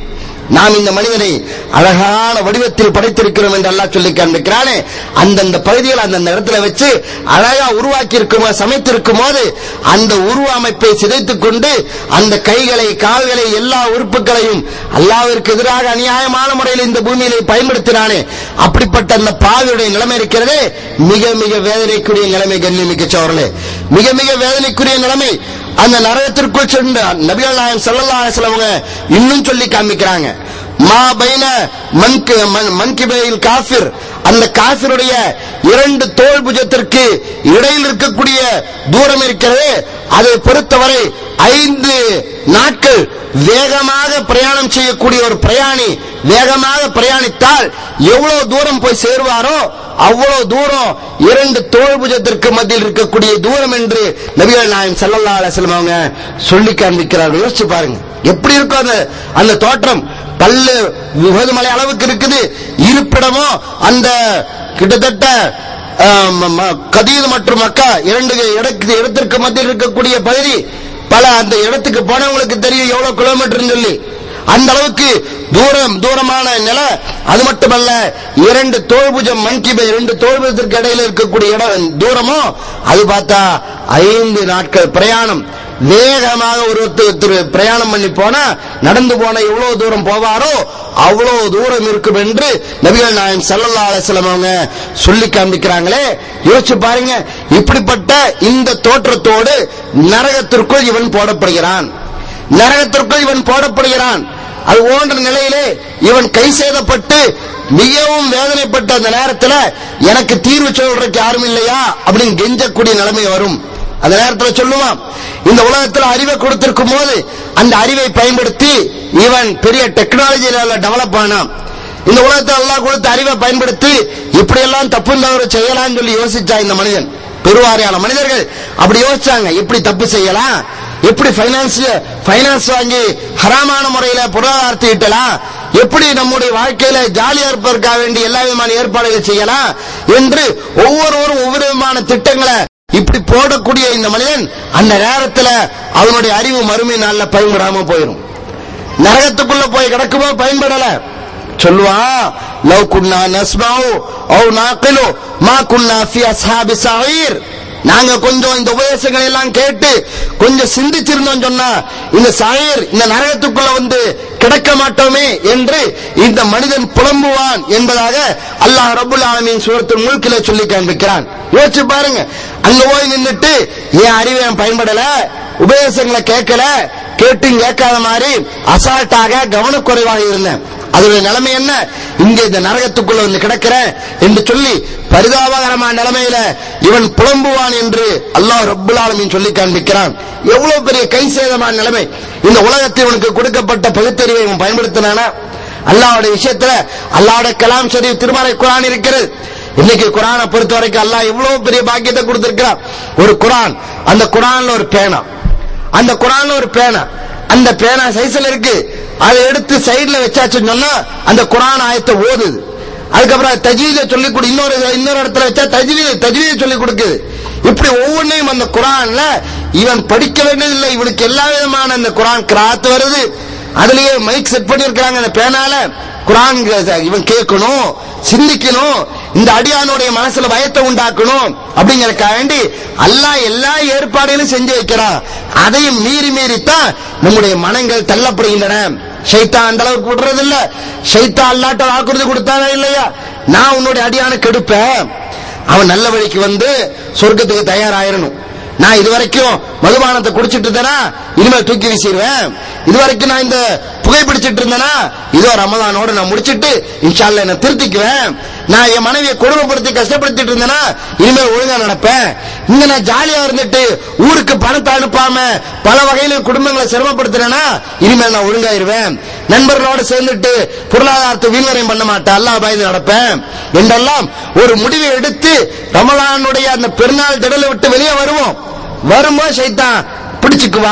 நாம் இந்த மனிதனை அழகான வடிவத்தில் படைத்திருக்கிறோம் என்று அல்லாஹ் சொல்லி காண்பிக்கிறானே அந்தந்த பகுதிகள் அந்தந்த இடத்துல வச்சு அழகா உருவாக்கி இருக்கும் சமைத்திருக்கும் போது அந்த உருவ அமைப்பை சிதைத்துக் கொண்டு அந்த கைகளை கால்களை எல்லா உறுப்புகளையும் அல்லாவிற்கு எதிராக அநியாயமான முறையில் இந்த பூமியிலே பயன்படுத்தினானே அப்படிப்பட்ட அந்த பாவியுடைய நிலைமை இருக்கிறதே மிக மிக வேதனைக்குரிய நிலைமை கண்ணிமிக்க சோழர்களே மிக மிக வேதனைக்குரிய நிலைமை அந்த நரகத்திற்குள் சென்ற நபிகள் நாயகம் ஸல்லல்லாஹு அலைஹி வஸல்லம் அவங்க இன்னும் சொல்லி காமிக்கிறாங்க மா பைன மன்கு மன்- மன்கிபையில் காஃபிர் அந்த காஃபிருடைய இரண்டு தோல் புஜத்திற்கு இடையில் இருக்கக்கூடிய தூரம் இருக்கிறது அதை பொறுத்தவரை ஐந்து நாட்கள் வேகமாக பிரயாணம் செய்யக்கூடிய ஒரு பிரயாணி வேகமாக பிரயாணித்தால் எவ்வளவு தூரம் போய் சேருவாரோ அவ்வளவு தூரம் இரண்டு தோல் புஜத்திற்கு மத்தியில் இருக்கக்கூடிய தூரம் என்று நபிகள் நாயகம் ஸல்லல்லாஹு அலைஹி வஸல்லம் அவங்க சொல்லி காண்பிக்கிறார்கள் யோசிச்சு பாருங்க எப்படி இருக்கும் அந்த அந்த தோற்றம் பல்லு விபதுமலை அளவுக்கு இருக்குது இருப்பிடமோ அந்த கிட்டத்தட்ட ஆஹ், ம- ம- கதீது மற்றும் மக்கா இரண்டு இடக்கு இடத்திற்கு மத்தியில் இருக்கக்கூடிய பகுதி பல அந்த இடத்துக்கு போனவங்களுக்கு தெரியும் எவ்வளவு கிலோமீட்டர் சொல்லி அந்த அளவுக்கு தூரம் தூரமான நில அது மட்டுமல்ல இரண்டு தோல்புஜம் மன்கிபை இரண்டு தோல்புஜத்திற்கு இடையில இருக்கக்கூடிய இடம் தூரமோ அது பார்த்தா ஐந்து நாட்கள் பிரயாணம் வேகமாக ஒரு ஒருத்தர் பிரயாணம் பண்ணி போனா நடந்து போன எவ்வளவு தூரம் போவாரோ அவ்வளவு தூரம் இருக்கும் என்று நபிகள் நாயம் ஸல்லல்லாஹு அலைஹி வஸல்லம் அவங்க சொல்லி காண்பிக்கிறாங்களே யோசிச்சு பாருங்க இப்படிப்பட்ட இந்த தோற்றத்தோடு நரகத்திற்குள் இவன் போடப்படுகிறான் நரகத்திற்குள் இவன் போடப்படுகிறான் அது போன்ற நிலையிலே இவன் கை செய்தப்பட்டு மிகவும் வேதனைப்பட்ட அந்த நேரத்துல எனக்கு தீர்வு சொல்றதுக்கு யாரும் இல்லையா அப்படின்னு கெஞ்சக்கூடிய நிலைமை வரும் அந்த நேரத்துல சொல்லுவான் இந்த உலகத்துல அறிவை கொடுத்திருக்கும் போது அந்த அறிவை பயன்படுத்தி இவன் பெரிய டெக்னாலஜியில டெவலப் ஆனான் இந்த உலகத்துல எல்லாம் கொடுத்த அறிவை பயன்படுத்தி இப்படி எல்லாம் தப்பு தவறு செய்யலாம்னு சொல்லி யோசிச்சா இந்த மனிதன் பெருவாரியான மனிதர்கள் அப்படி யோசிச்சாங்க எப்படி தப்பு செய்யலாம் எப்படி பைனான்ஸ் பைனான்ஸ் வாங்கி ஹராமான முறையில பொருளாதாரத்தை ஈட்டலாம் எப்படி நம்முடைய வாழ்க்கையில ஜாலியா இருப்பதற்காக வேண்டி எல்லா விதமான ஏற்பாடுகள் செய்யலாம் என்று ஒவ்வொருவரும் ஒவ்வொரு விதமான திட்டங்களை இப்படி போடக்கூடிய இந்த மனிதன் அந்த நேரத்துல அவனுடைய அறிவு மறுமை நாள்ல பயன்படாம போயிடும் நரகத்துக்குள்ள போய் கிடக்குமோ பயன்படல சொல்லுவான் லவ் குன்னா நஸ்மாவு ஓ நாக்கிலோ மா குன்னா ஃபி அஸ்ஹாபி சஈர் நாங்க கொஞ்சம் இந்த உபதேசங்களை எல்லாம் கேட்டு கொஞ்சம் சிந்திச்சிருந்தோம் சொன்னா இந்த சாயர் இந்த நரகத்துக்குள்ள வந்து கிடக்க மாட்டோமே என்று இந்த மனிதன் புலம்புவான் என்பதாக அல்லாஹ் ரபுல் ஆலமீன் சூரத்தில் முழுக்கில சொல்லி காண்பிக்கிறான் யோசிச்சு பாருங்க அங்க போய் நின்னுட்டு என் அறிவை நான் பயன்படல உபதேசங்களை கேட்கல கேட்டும் கேட்காத மாதிரி அசால்ட்டாக கவனக்குறைவாக இருந்தேன் அதோட நிலைமை என்ன இங்க இந்த நரகத்துக்குள்ள வந்து கிடக்கிறேன் என்று சொல்லி பரிதாபகரமான நிலைமையில இவன் புலம்புவான் என்று அல்லாஹ் ரப்புல் ஆலமீன் சொல்லி காண்பிக்கிறான் எவ்வளவு பெரிய கை சேதமான நிலைமை இந்த உலகத்தில் இவனுக்கு கொடுக்கப்பட்ட பகுத்தறிவை இவன் பயன்படுத்தினானா அல்லாஹ்வுடைய விஷயத்துல அல்லாஹ்வுடைய கலாம் ஷரீப் திருமறை குரான் இருக்கிறது இன்னைக்கு குரானை பொறுத்த வரைக்கும் அல்லாஹ் எவ்வளவு பெரிய பாக்கியத்தை கொடுத்திருக்கிறான் ஒரு குரான் அந்த குரான்ல ஒரு பேனா அந்த குரான்ல ஒரு பேனா அந்த பேனா சைஸ்ல இருக்கு அதை எடுத்து சைடுல வச்சாச்சுன்னு சொன்னா அந்த குரான் ஆயத்தை ஓதுது அதுக்கப்புறம் தஜீத சொல்லி கொடு இன்னொரு இன்னொரு இடத்துல வச்சா தஜ்வீத தஜ்வீத சொல்லி கொடுக்குது இப்படி ஒவ்வொன்றையும் அந்த குரான்ல இவன் படிக்க வேண்டியதில்லை இவனுக்கு எல்லா விதமான அந்த குரான் கிராத் வருது அதுலயே மைக் செட் பண்ணிருக்காங்க அந்த பேனால குரான் இவன் கேட்கணும் சிந்திக்கணும் இந்த அடியானுடைய மனசுல பயத்தை உண்டாக்கணும் அப்படிங்கறதுக்காக வேண்டி அல்லாஹ் எல்லா ஏற்பாடுகளும் செஞ்சு வைக்கிறான் அதையும் மீறி மீறித்தான் நம்முடைய மனங்கள் தள்ளப்படுகின்றன ஷைத்தான் அந்த அளவுக்கு விடுறது இல்ல ஷைத்தான் அல்லாட்ட வாக்குறுதி கொடுத்தாரா இல்லையா நான் உன்னுடைய அடியான கெடுப்பேன் அவன் நல்ல வழிக்கு வந்து சொர்க்கத்துக்கு தயாராயிரணும் நான் இது வரைக்கும் மதுபானத்தை குடிச்சிட்டு இருந்தேனா இனிமேல் தூக்கி வீசிடுவேன் இது வரைக்கும் நான் இந்த புகைப்பிடிச்சிட்டு இருந்தேனா இதோ ரமதானோட நான் முடிச்சிட்டு இன்ஷால்ல என்ன திருத்திக்குவேன் நான் என் மனைவியை கொடுமைப்படுத்தி கஷ்டப்படுத்திட்டு இருந்தேனா இனிமேல் ஒழுங்கா நடப்பேன் இங்க நான் ஜாலியா இருந்துட்டு ஊருக்கு பணத்தை அனுப்பாம பல வகையில குடும்பங்களை சிரமப்படுத்தினேனா இனிமேல் நான் ஒழுங்காயிருவேன் நண்பர்களோட சேர்ந்துட்டு பொருளாதாரத்தை வீண்வரையும் பண்ண மாட்டேன் அல்லாஹ் பயந்து நடப்பேன் என்றெல்லாம் ஒரு முடிவை எடுத்து ரமலானுடைய அந்த பெருநாள் திடலை விட்டு வெளியே வருவோம் வரும்போது சைத்தான் பிடிச்சுக்குவா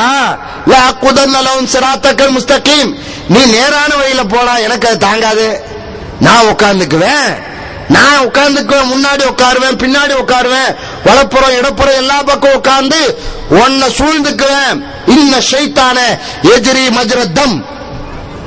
குதன்னலவும் சிராத்தக்கல் முஸ்தகீம் நீ நேரான வழியில போடா எனக்கு அது தாங்காது நான் உட்கார்ந்துக்குவேன் நான் உட்கார்ந்துக்குவேன் முன்னாடி உட்காருவேன் பின்னாடி உட்காருவேன் வலப்புறம் இடப்புறம் எல்லா பக்கம் உட்கார்ந்து உன்னை சூழ்ந்துக்குவேன் இன்ன ஷைத்தான எதிரி மஜ்ரத்தம்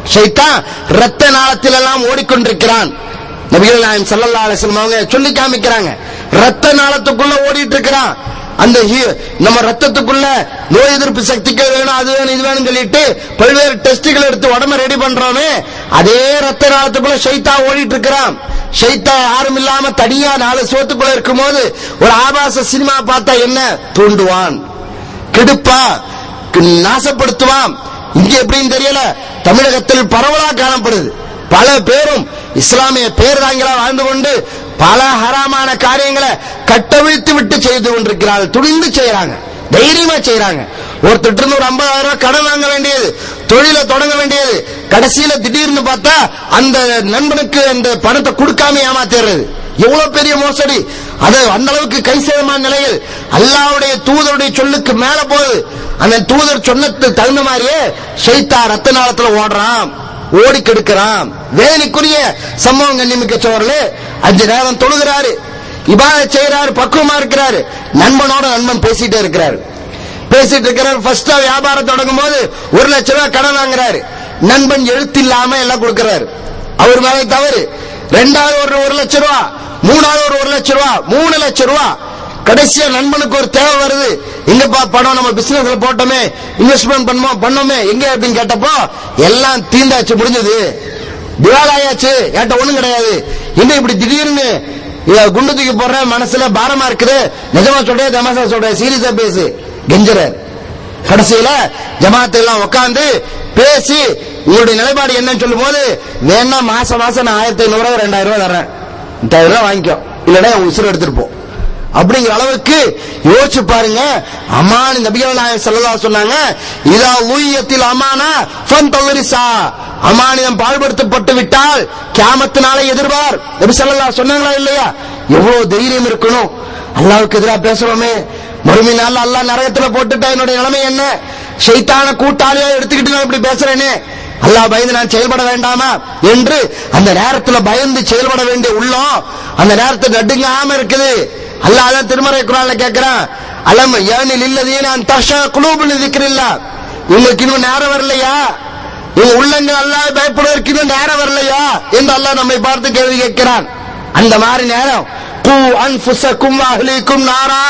ஷைத்தான் ரத்த நாளத்தில் எல்லாம் ஓடிக்கொண்டிருக்கிறான் நபிகள் நாயம் ஸல்லல்லாஹு அலைஹி வஸல்லம் அவங்க சொல்லி காமிக்கிறாங்க ரத்த நாளத்துக்குள்ள ஓடிட்டு இருக்கிறான் அந்த ஹீ- நம்ம ரத்தத்துக்குள்ள நோய் எதிர்ப்பு சக்திக்கு வேணும் அது வேணும் இது வேணும் சொல்லிட்டு பல்வேறு டெஸ்டுகள் எடுத்து உடம்ப ரெடி பண்றோமே அதே ரத்த நாளத்துக்குள்ள ஷைத்தா ஓடிட்டு இருக்கிறான் ஷைத்தா யாரும் இல்லாம தனியா நாலு சோத்துக்குள்ள இருக்கும்போது ஒரு ஆபாச சினிமா பார்த்தா என்ன தூண்டுவான் கெடுப்பா நாசப்படுத்துவான் இங்க எப்படின்னு தெரியல தமிழகத்தில் பரவலா காணப்படுது பல பேரும் இஸ்லாமிய பேர்தாங்களா வாழ்ந்து கொண்டு பல ஹராமான காரியங்களை கட்டவிழ்த்து விட்டு செய்து கொண்டிருக்கிறார்கள் துணிந்து செய்யறாங்க தைரியமா செய்யறாங்க ஒருத்தர் இருந்து ஒரு ஐம்பதாயிரம் ரூபாய் கடன் வாங்க வேண்டியது தொழிலை தொடங்க வேண்டியது கடைசியில திடீர்னு பார்த்தா அந்த நண்பனுக்கு அந்த பணத்தை கொடுக்காம ஏமாத்திடுறது எவ்வளவு பெரிய மோசடி அது அந்த அளவுக்கு கை சேதமான நிலையில் அல்லாவுடைய தூதருடைய சொல்லுக்கு மேல போகுது அந்த தூதர் சொன்னதுக்கு தகுந்த மாதிரியே ஷைத்தா ரத்த நாளத்துல ஓடுறான் ஓடி கெடுக்கிறான் வேதனைக்குரிய சம்பவம் கண்ணிமிக்க சோழர்களே அஞ்சு நேரம் தொழுகிறாரு இபாத செய்யறாரு பக்குவமா இருக்கிறாரு நண்பனோட நண்பன் பேசிட்டே இருக்கிறாரு பேசிட்டு இருக்கிறாரு ஃபர்ஸ்டா வியாபாரம் தொடங்கும் போது ஒரு லட்சம் ரூபாய் கடன் வாங்குறாரு நண்பன் எழுத்து இல்லாம எல்லாம் கொடுக்கறாரு அவர் மேல தவறு ரெண்டாவது ஒரு ஒரு லட்சம் ரூபா மூணாவது ஒரு ஒரு லட்சம் ரூபா மூணு லட்சம் ரூபா கடைசியா நண்பனுக்கு ஒரு தேவை வருது எங்கப்பா பணம் நம்ம பிசினஸ்ல போட்டோமே இன்வெஸ்ட்மெண்ட் பண்ணுவோம் பண்ணோமே எங்க அப்படின்னு கேட்டப்போ எல்லாம் தீந்தாச்சு முடிஞ்சது திவாலாயாச்சு ஏட்ட ஒண்ணும் கிடையாது என்ன இப்படி திடீர்னு இத குண்டு தூக்கி போடுறேன் மனசுல பாரமா இருக்குது நிஜமா சொல்றேன் தமாசா சொல்றேன் சீரியஸா பேசு கெஞ்சரர் கடைசியில ஜமாத்தை எல்லாம் உட்கார்ந்து பேசி உங்களுடைய நிலைப்பாடு என்னன்னு சொல்லும் போது வேணா மாசம் மாசம் நான் ஆயிரத்தி ஐநூறு ரூபாய் ரெண்டாயிரம் ரூபாய் தர்றேன் ரெண்டாயிரம் ரூபாய் வாங்கிக்கோ இல்லன்னா உன் உசுறு எடுத்துட்டு போ அப்படிங்கிற அளவுக்கு யோசிச்சு பாருங்க அமான் நபிகள் நாயகம் ஸல்லல்லாஹு சொன்னாங்க இதா ஊயத்தில் அமானா ஃபன் தவரிசா அமானியம் பாழ்படுத்தப்பட்டு விட்டால் கியாமத்து நாளை எதிர்பார் நபி ஸல்லல்லாஹு சொன்னாங்களா இல்லையா எவ்வளவு தைரியம் இருக்கணும் அல்லாஹ்வுக்கு எதிரா பேசுறோமே மறுமை நாள் அல்லாஹ் நரகத்துல போட்டுட்டா என்னுடைய நிலைமை என்ன ஷைத்தான கூட்டாளியா எடுத்துக்கிட்டு நான் இப்படி பேசுறேனே அல்லாஹ் பயந்து நான் செயல்பட வேண்டாமா என்று அந்த நேரத்துல பயந்து செயல்பட வேண்டிய உள்ளம் அந்த நேரத்துல நடுங்காம இருக்குது அல்லாஹ் அதான் திருமறை குரான்ல கேட்கிறான் அலம் ஏனில் இல்லதீன அந்த தஷா குலூபுல் திக்ரில்லா உங்களுக்கு இன்னும் நேரம் வரலையா உங்க உள்ளங்கள் அல்லாஹ் பயப்படுவதற்கு இன்னும் நேரம் வரலையா என்று அல்லாஹ் நம்மை பார்த்து கேள்வி கேட்கிறான் அந்த மாதிரி நேரம் கூ அன்ஃபுஸக்கும் அஹ்லீக்கும் நாரா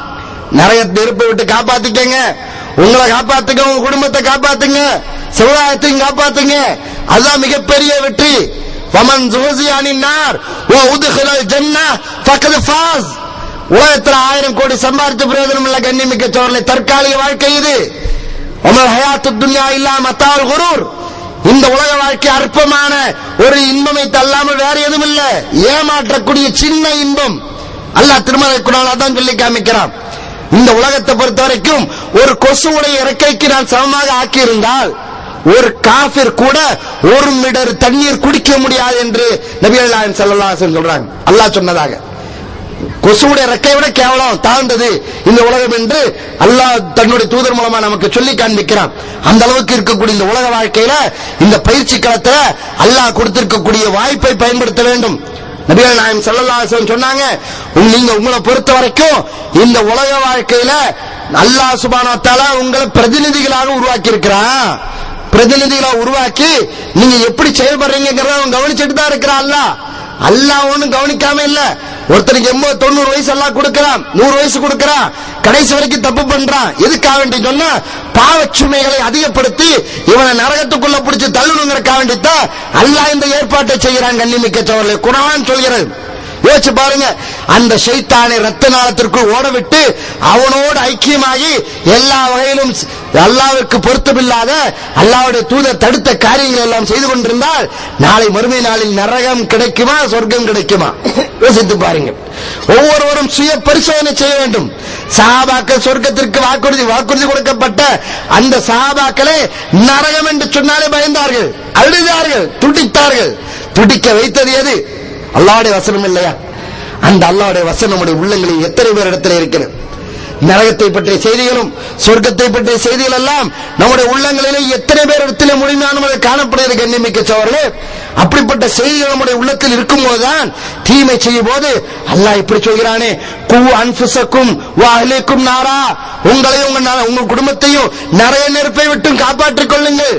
நிறைய நெருப்பை விட்டு காப்பாத்திக்கங்க உங்களை காப்பாத்துங்க உங்க குடும்பத்தை காப்பாத்துங்க சமுதாயத்தையும் காப்பாத்துங்க அதுதான் மிகப்பெரிய வெற்றி வமன் ஜுஹசியானின் நார் ஓ உதுகிலல் ஜன்னா ஃபக்கது ஃபாஸ் உலகத்துல ஆயிரம் கோடி சம்பாதித்த பிரயோஜனம் இல்ல கண்ணிமிக்க சோழலை தற்காலிக வாழ்க்கை இது உமல் ஹயாத்து துன்யா இல்லா மத்தால் குரூர் இந்த உலக வாழ்க்கை அற்பமான ஒரு இன்பமை தள்ளாமல் வேற எதுவும் இல்ல ஏமாற்றக்கூடிய சின்ன இன்பம் அல்லாஹ் திருமலை குரான் அதான் சொல்லி காமிக்கிறான் இந்த உலகத்தை பொறுத்த வரைக்கும் ஒரு கொசுவுடைய இறக்கைக்கு நான் சமமாக ஆக்கியிருந்தால் ஒரு காஃபிர் கூட ஒரு மிடர் தண்ணீர் குடிக்க முடியாது என்று நபிகள் நாயகம் ஸல்லல்லாஹு அலைஹி வஸல்லம் சொல்றாங்க அல்லாஹ் சொன்னதாக கொசுவுடைய ரெக்கை விட கேவலம் தாழ்ந்தது இந்த உலகம் என்று அல்லாஹ் தன்னுடைய தூதர் மூலமா நமக்கு சொல்லி காண்பிக்கிறான் அந்த அளவுக்கு இருக்கக்கூடிய இந்த உலக வாழ்க்கையில இந்த பயிற்சி களத்துல அல்லாஹ் கொடுத்திருக்கக்கூடிய வாய்ப்பை பயன்படுத்த வேண்டும் நபிகள் நாயம் ஸல்லல்லாஹு அலைஹி வஸல்லம் சொன்னாங்க உங்க- நீங்க உங்களை பொறுத்த வரைக்கும் இந்த உலக வாழ்க்கையில அல்லாஹ் சுப்ஹானஹு வ தஆலா உங்களை பிரதிநிதிகளாக உருவாக்கி இருக்கிறான் பிரதிநிதிகளா உருவாக்கி நீங்க எப்படி செயல்படுறீங்கிறத அவன் கவனிச்சுட்டு தான் இருக்கிறான் அல்லாஹ் அல்லாஹ் ஒண்ணும் கவனிக்காம இல்ல ஒருத்தனுக்கு எண்பது தொண்ணூறு வயசு எல்லாம் கொடுக்கறான் நூறு வயசு கொடுக்கறான் கடைசி வரைக்கும் தப்பு பண்றான் எதுக்காக வேண்டி சொன்னா பாவச்சுமைகளை அதிகப்படுத்தி இவனை நரகத்துக்குள்ள பிடிச்சு தள்ளணுங்கிறக்காக வேண்டித்தான் அல்லாஹ் இந்த ஏற்பாட்டை செய்கிறான் கண்ணிமிக்க சோழலை குரான் சொல்கிறது யோசிச்சு பாருங்க அந்த ஷைத்தானை ரத்த நாளத்திற்குள் ஓடவிட்டு அவனோடு ஐக்கியமாகி எல்லா வகையிலும் அல்லாவிற்கு பொருத்தமில்லாத அல்லாவுடைய தூதர் தடுத்த காரியங்கள் எல்லாம் செய்து கொண்டிருந்தால் நாளை மறுமை நாளில் நரகம் கிடைக்குமா சொர்க்கம் கிடைக்குமா யோசித்து பாருங்க ஒவ்வொருவரும் சுய பரிசோதனை செய்ய வேண்டும் சஹாபாக்கள் சொர்க்கத்திற்கு வாக்குறுதி வாக்குறுதி கொடுக்கப்பட்ட அந்த சஹாபாக்களே நரகம் என்று சொன்னாலே பயந்தார்கள் அழுதார்கள் துடித்தார்கள் துடிக்க வைத்தது எது அல்லாவுடைய வசனம் இல்லையா அந்த அல்லாவுடைய வசனம் நம்முடைய உள்ளங்களில் எத்தனை பேர் இடத்துல இருக்கிறது நரகத்தை பற்றிய செய்திகளும் சொர்க்கத்தை பற்றிய செய்திகள் எல்லாம் நம்முடைய உள்ளங்களிலே எத்தனை பேர் இடத்திலே முழுமையான முறையில் காணப்படுகிறது கண்ணிமிக்க சோழர்களே அப்படிப்பட்ட செய்திகள் நம்முடைய உள்ளத்தில் இருக்கும்போதுதான் தீமை செய்யும் போது அல்லாஹ் இப்படி சொல்கிறானே கு அன்புசக்கும் வாஹலிக்கும் நாரா உங்களையும் உங்க ந- உங்கள் குடும்பத்தையும் நிறைய நெருப்பை விட்டும் காப்பாற்றிக் கொள்ளுங்கள்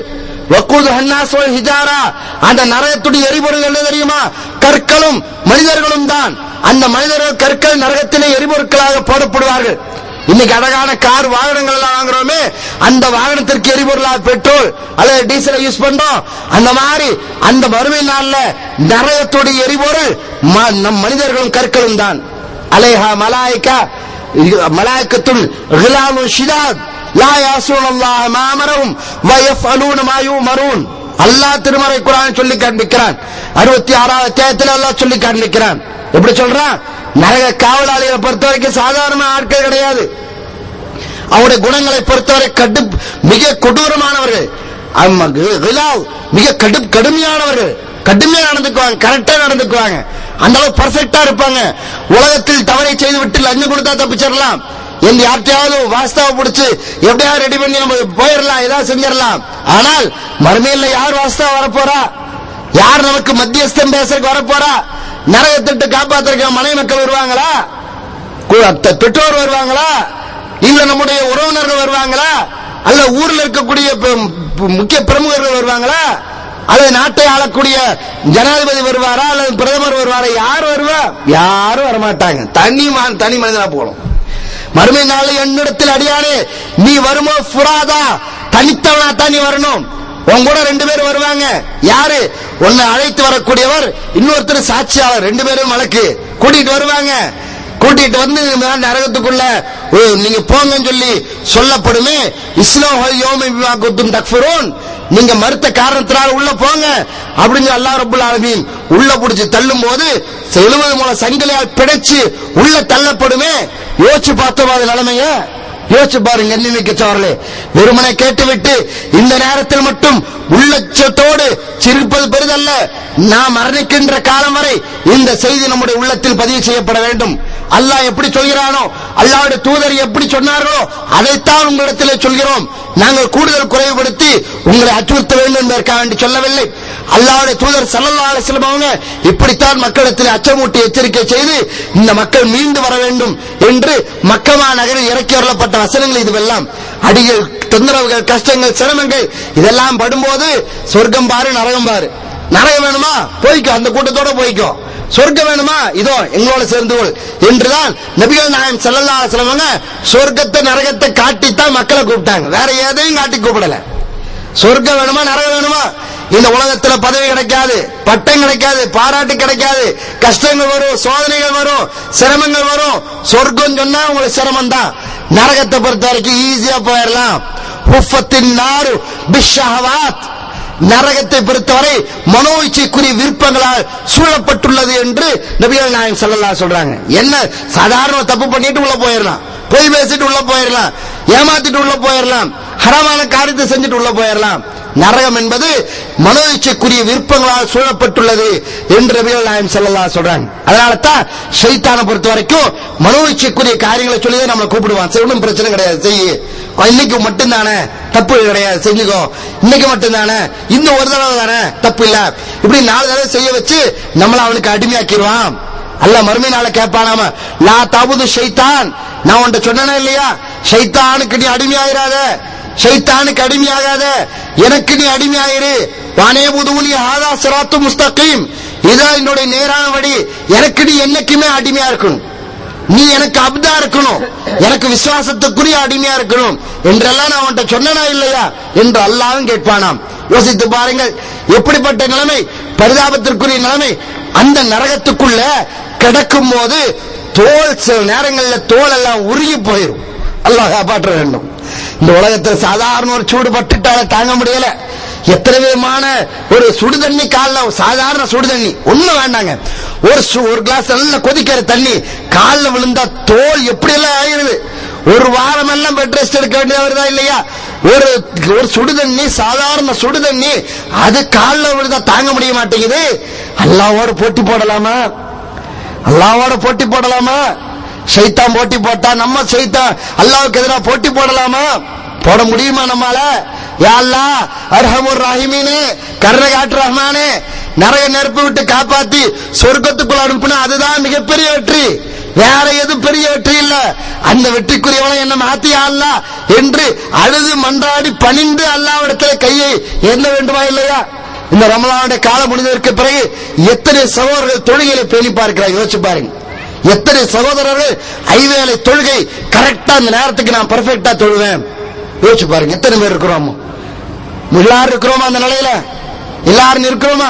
வக்கூது ஹன்னாசோல் ஹிஜாரா அந்த நரகத்துடைய எரிபொருள் என்ன தெரியுமா கற்களும் மனிதர்களும் தான் அந்த மனிதர்கள் கற்கள் நரகத்திலே எரிபொருட்களாக போடப்படுவார்கள் இன்னைக்கு அழகான கார் வாகனங்கள் எல்லாம் வாங்குறோமே அந்த வாகனத்திற்கு எரிபொருளாக பெட்ரோல் அல்லது டீசலை யூஸ் பண்றோம் அந்த மாதிரி அந்த மறுமை நாள்ல நரகத்துடைய எரிபொருள் ம- நம் மனிதர்களும் கற்களும் தான் அலைஹா மலாய்கா மலாய்க்கத்துள் கிலாமு ஷிதாத் லா யாசூன் அல்லாஹ் மாமரவும் வயஃபலூன மா யூமரூன் அல்லாஹ் திருமறை குர்ஆன் சொல்லி காண்பிக்கிறான் அறுபத்தி ஆறாவது அத்தியாயத்தில் அல்லாஹ் சொல்லி காண்பிக்கிறான் எப்படி சொல்றான் நரக காவலாளிகளை பொறுத்த வரைக்கும் சாதாரண ஆட்கள் கிடையாது அவருடைய குணங்களை பொறுத்தவரை கடு மிக கொடூரமானவர்கள் ஆமா, கி- கிலாவ் மிக கடு கடுமையானவர்கள் கடுமையா நடந்துக்குவாங்க கரெக்டா நடந்துக்குவாங்க அந்த அளவு பர்ஃபெக்டா இருப்பாங்க உலகத்தில் தவறை செய்து விட்டு லஞ்சம் கொடுத்தா தப்பிச்சிடலாம் எந்த யார்ட்டையாவது வாஸ்தாவை பிடிச்சு எப்படியாவது ரெடி பண்ணி நம்ம போயிடலாம் ஏதாவது செஞ்சிடலாம் ஆனால் மறுமையில் யார் வாஸ்தா வரப்போறா யார் நமக்கு மத்தியஸ்தம் பேசுறதுக்கு வரப்போறா நரகத்திட்டு காப்பாத்துறதுக்கு மனை மக்கள் வருவாங்களா கு- த- பெற்றோர் வருவாங்களா இல்ல நம்முடைய உறவினர்கள் வருவாங்களா அல்ல ஊர்ல இருக்கக்கூடிய பெ- பு- முக்கிய பிரமுகர்கள் வருவாங்களா அல்லது நாட்டை ஆளக்கூடிய ஜனாதிபதி வருவாரா அல்லது பிரதமர் வருவாரா யார் வருவா யாரும் வரமாட்டாங்க தனி மா- தனி மனிதனா போகணும் மறுமை நாள் என்னிடத்தில் அடியானே நீ வருமோ புறாதா தனித்தவனா தான் நீ வரணும் உன் கூட ரெண்டு பேர் வருவாங்க யாரு உன்னை அழைத்து வரக்கூடியவர் இன்னொருத்தர் சாட்சியாளர் ரெண்டு பேரும் வழக்கு கூட்டிட்டு வருவாங்க கூட்டிட்டு வந்து இந்த நரகத்துக்குள்ள ஓ, நீங்க போங்கன்னு சொல்லி சொல்லப்படுமே இஸ்லாம் யோமை குத்தும் தக்ஃபுரூன் நீங்க மறுத்த காரணத்தினால உள்ள போங்க அப்படின்னு அல்லாஹ் ரப்பல் ஆலமீன் உள்ள புடிச்சு தள்ளும் போது எழுபது மூலம் சங்கிலியால் பிடைச்சு உள்ள தள்ளப்படுமே யோசிச்சு பார்த்தோம் அது நிலைமைய யோசிச்சு பாருங்க எண்ணிமிக்க சோழர்களே வெறுமனை கேட்டுவிட்டு இந்த நேரத்தில் மட்டும் உள்ளச்சத்தோடு சிரிப்பது பெரிதல்ல நாம் மரணிக்கின்ற காலம் வரை இந்த செய்தி நம்முடைய உள்ளத்தில் பதிவு செய்யப்பட வேண்டும் அல்லாஹ் எப்படி சொல்கிறானோ அல்லாஹ்வுடைய தூதர் எப்படி சொன்னார்களோ அதைத்தான் உங்களிடத்தில் சொல்கிறோம் நாங்கள் கூடுதல் குறைவுபடுத்தி உங்களை அச்சுறுத்த வேண்டும் என்பதற்காக வேண்டி சொல்லவில்லை அல்லாஹ்வுடைய தூதர் ஸல்லல்லாஹு அலைஹி வஸல்லம் அவங்க இப்படித்தான் மக்களிடத்தில் அச்சமூட்டி எச்சரிக்கை செய்து இந்த மக்கள் மீண்டு வர வேண்டும் என்று மக்கமா நகரில் இறக்கி வரப்பட்ட வசனங்கள் இதுவெல்லாம் அடிகள் தொந்தரவுகள் கஷ்டங்கள் சிரமங்கள் இதெல்லாம் படும்போது சொர்க்கம் பாரு நரகம் பாரு நரகம் வேணுமா போய்க்கோ அந்த கூட்டத்தோட போய்க்கோ சொர்க்கம் வேணுமா இதோ எங்களோட சேர்ந்து கொள் என்றுதான் நபிகள் நாயம் ஸல்லல்லாஹு அலைஹி வஸல்லம் சொர்க்கத்தை நரகத்தை காட்டித்தான் மக்களை கூப்பிட்டாங்க வேற எதையும் காட்டி கூப்பிடல சொர்க்கம் வேணுமா நரகம் வேணுமா இந்த உலகத்துல பதவி கிடைக்காது பட்டம் கிடைக்காது பாராட்டு கிடைக்காது கஷ்டங்கள் வரும் சோதனைகள் வரும் சிரமங்கள் வரும் சொர்க்கம் சொன்னா உங்களுக்கு சிரமம் தான் நரகத்தை பொறுத்த வரைக்கும் ஈஸியா போயிடலாம் ஹுஃபத்தின் நாரு பிஷஹவாத் நரகத்தை பொறுத்தவரை மனோ இச்சைக்குரிய விருப்பங்களால் சூழப்பட்டுள்ளது என்று நபிகள் நாயகம் ஸல்லல்லாஹு சொல்றாங்க என்ன சாதாரண தப்பு பண்ணிட்டு உள்ள போயிடலாம் பொய் பேசிட்டு உள்ள போயிடலாம் ஏமாத்திட்டு உள்ள போயிடலாம் ஹரமான காரியத்தை செஞ்சுட்டு உள்ள போயிடலாம் நரகம் என்பது மனோ இச்சைக்குரிய விருப்பங்களால் சூழப்பட்டுள்ளது என்று நபிகள் நாயகம் ஸல்லல்லாஹு சொல்றாங்க அதனால தான் ஷைத்தானை பொறுத்த வரைக்கும் மனோ இச்சைக்குரிய காரியங்களை சொல்லி தான் நம்மளை கூப்பிடுவான் சரி ஒன்றும் பிரச்சனை கிடையாது செய்யு இன்னைக்கு மட்டும்தானே தப்பு கிடையாது செஞ்சுக்கோ இன்னைக்கு மட்டும்தானே இன்னும் ஒரு தடவை தானே தப்பு இல்ல இப்படி நாலு தடவை செய்ய வச்சு நம்மள அவனுக்கு அடிமையாக்கிடுவான் அல்ல மறுமை நாள கேட்பானாம லா தபுது ஷைத்தான் நான் உன்ட்ட சொன்னேனா இல்லையா ஷைத்தானுக்கு நீ அடிமையாயிராத ஷைத்தானுக்கு அடிமையாகாத எனக்கு நீ அடிமையாயிரு வானே புதுவுலி ஆதா சிராத்து முஸ்தகீம் இதான் என்னுடைய நேரான வழி எனக்கு நீ என்னைக்குமே அடிமையா இருக்கணும் நீ எனக்கு அப்தா இருக்கணும் எனக்கு விசுவாசத்துக்குரிய அடிமையா இருக்கணும் என்றெல்லாம் நான் உன்கிட்ட சொன்னனா இல்லையா என்று அல்லாவும் கேட்பானாம் யோசித்து பாருங்கள் எப்படிப்பட்ட நிலைமை பரிதாபத்திற்குரிய நிலைமை அந்த நரகத்துக்குள்ள கிடக்கும் போது தோல் சில நேரங்களில் தோல் எல்லாம் உருகி போயிடும் அல்லாஹ் காப்பாற்ற வேண்டும் இந்த உலகத்தில் சாதாரண ஒரு சூடு பட்டுட்டால தாங்க முடியல எத்தனை விதமான ஒரு சுடு தண்ணி காலில் சாதாரண சுடு தண்ணி ஒண்ணும் வேண்டாங்க ஒரு சு- ஒரு கிளாஸ் நல்ல கொதிக்கிற தண்ணி காலில் விழுந்தா தோல் எப்படி எல்லாம் ஆயிருது ஒரு வாரம் எல்லாம் பெட் ரெஸ்ட் எடுக்க வேண்டியதா வருதா இல்லையா ஒரு ஒரு சுடு தண்ணி சாதாரண சுடு தண்ணி அது காலில் விழுந்தா தாங்க முடிய மாட்டேங்குது அல்லாவோட போட்டி போடலாமா அல்லாவோட போட்டி போடலாமா ஷைத்தான் போட்டி போட்டா நம்ம ஷைத்தான் அல்லாவுக்கு எதிராக போட்டி போடலாமா போட முடியுமா நம்மால யா அல்லாஹ் அர்ஹமுர் ரஹீமீனே கருணை காட்டு ரஹ்மானே நரக நெருப்பு விட்டு காப்பாத்தி சொர்க்கத்துக்குள்ள அனுப்புனா அதுதான் மிகப்பெரிய வெற்றி வேற எது பெரிய வெற்றி இல்ல அந்த வெற்றிக்குரியவனை என்ன மாத்தியா அல்ல என்று அழுது மன்றாடி பணிந்து அல்லாவிடத்துல கையை என்ன வேண்டுமா இல்லையா இந்த ரமலானுடைய காலம் முடிந்ததற்கு பிறகு எத்தனை சகோதரர்கள் தொழுகையில பேணி பார்க்கிறாங்க யோசிச்சு பாருங்க எத்தனை சகோதரர்கள் ஐவேளை தொழுகை கரெக்டா அந்த நேரத்துக்கு நான் பெர்ஃபெக்டா தொழுவேன் யோசிச்சு பாருங்க எத்தனை பேர் இருக்கிறோமோ எல்லாரும் இருக்கிறோமா அந்த நிலையில எல்லாரும் இருக்கிறோமா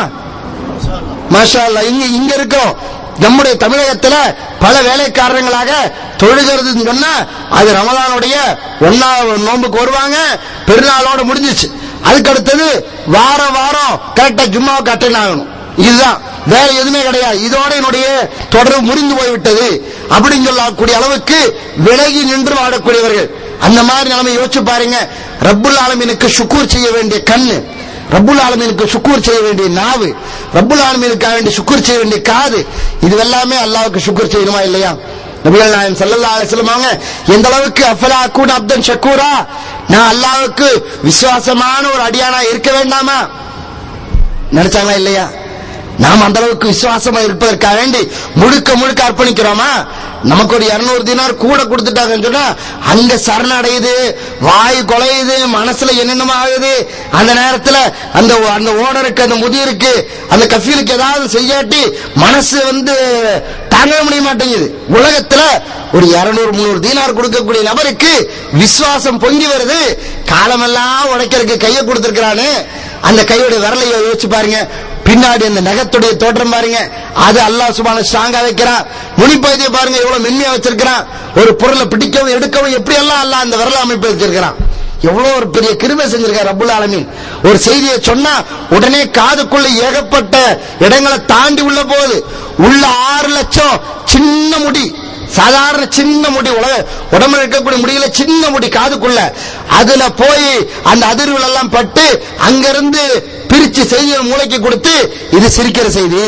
மாஷா அல்லாஹ் இங்க இங்க இருக்கிறோம் நம்முடைய தமிழகத்துல பல வேலைக்காரங்களாக தொழுகிறதுன்னு சொன்னா அது ரமலானுடைய ஒன்னாவது நோன்புக்கு வருவாங்க பெருநாளோட முடிஞ்சிச்சு அதுக்கு அடுத்தது வாரம் வாரம் கரெக்டா ஜும்மாவுக்கு அட்டன் ஆகணும் இதுதான் வேற எதுவுமே கிடையாது இதோட என்னுடைய தொடர்பு முறிந்து போய்விட்டது அப்படின்னு சொல்லக்கூடிய அளவுக்கு விலகி நின்று வாழக்கூடியவர்கள் அந்த மாதிரி நிலைமை யோசிச்சு பாருங்க ரப்புல் ஆலமீனுக்கு சுக்கூர் செய்ய வேண்டிய கண்ணு ரப்புல் ஆலமீனுக்கு சுக்கூர் செய்ய வேண்டிய நாவு ரப்புல் ஆலமீனுக்காக வேண்டிய சுக்கூர் செய்ய வேண்டிய காது இது எல்லாமே அல்லாஹ்வுக்கு சுக்கூர் செய்யணுமா இல்லையா நபிகள் நாயகம் ஸல்லல்லாஹு அலைஹி வஸல்லம் அவங்க எந்த அளவுக்கு அஃபலா அக்கூன அப்தன் ஷக்கூரா நான் அல்லாஹ்வுக்கு விசுவாசமான ஒரு அடியானா இருக்க வேண்டாமா நினைச்சாங்களா இல்லையா நாம் அந்த அளவுக்கு விசுவாசமா இருப்பதற்காக வேண்டி முழுக்க முழுக்க அர்ப்பணிக்கிறோமா நமக்கு ஒரு இருநூறு தினார் கூட கொடுத்துட்டாங்கன்னு சொன்னா அங்க சரணடையுது வாய் குலையுது மனசுல என்னென்னமோ ஆகுது அந்த நேரத்துல அந்த அந்த ஓனருக்கு அந்த முதியருக்கு அந்த கஃபீலுக்கு ஏதாவது செய்யாட்டி மனசு வந்து தாங்க முடிய மாட்டேங்குது உலகத்துல ஒரு இருநூறு முந்நூறு தீனார் கொடுக்கக்கூடிய நபருக்கு விசுவாசம் பொங்கி வருது காலமெல்லாம் உடைக்கிறதுக்கு கையை கொடுத்திருக்கிறானு அந்த கையோட விரலை யோசிச்சு பாருங்க பின்னாடி அந்த நகத்துடைய தோற்றம் பாருங்க அது அல்லாஹ் சுபான ஸ்ட்ராங்கா வைக்கிறான் நுனிப்பகுதியை பாருங்க எவ்வளவு மென்மையா வச்சிருக்கிறான் ஒரு பொருளை பிடிக்கவும் எடுக்கவும் எப்படி எல்லாம் அல்லாஹ் அந்த விரல அமைப்பு வச்சிருக்கிறான் எவ்வளவு ஒரு பெரிய கிருபை செஞ்சிருக்காரு ரப்புல் ஆலமீன் ஒரு செய்தியை சொன்னா உடனே காதுக்குள்ள ஏகப்பட்ட இடங்களை தாண்டி உள்ள போகுது உள்ள ஆறு லட்சம் சின்ன முடி சாதாரண சின்ன முடி உலக உடம்புல இருக்கக்கூடிய முடியல சின்ன முடி காதுக்குள்ள அதுல போய் அந்த அதிர்வுகள் எல்லாம் பட்டு அங்கிருந்து பிரிச்சு செய்தியை மூளைக்கு கொடுத்து இது சிரிக்கிற செய்தி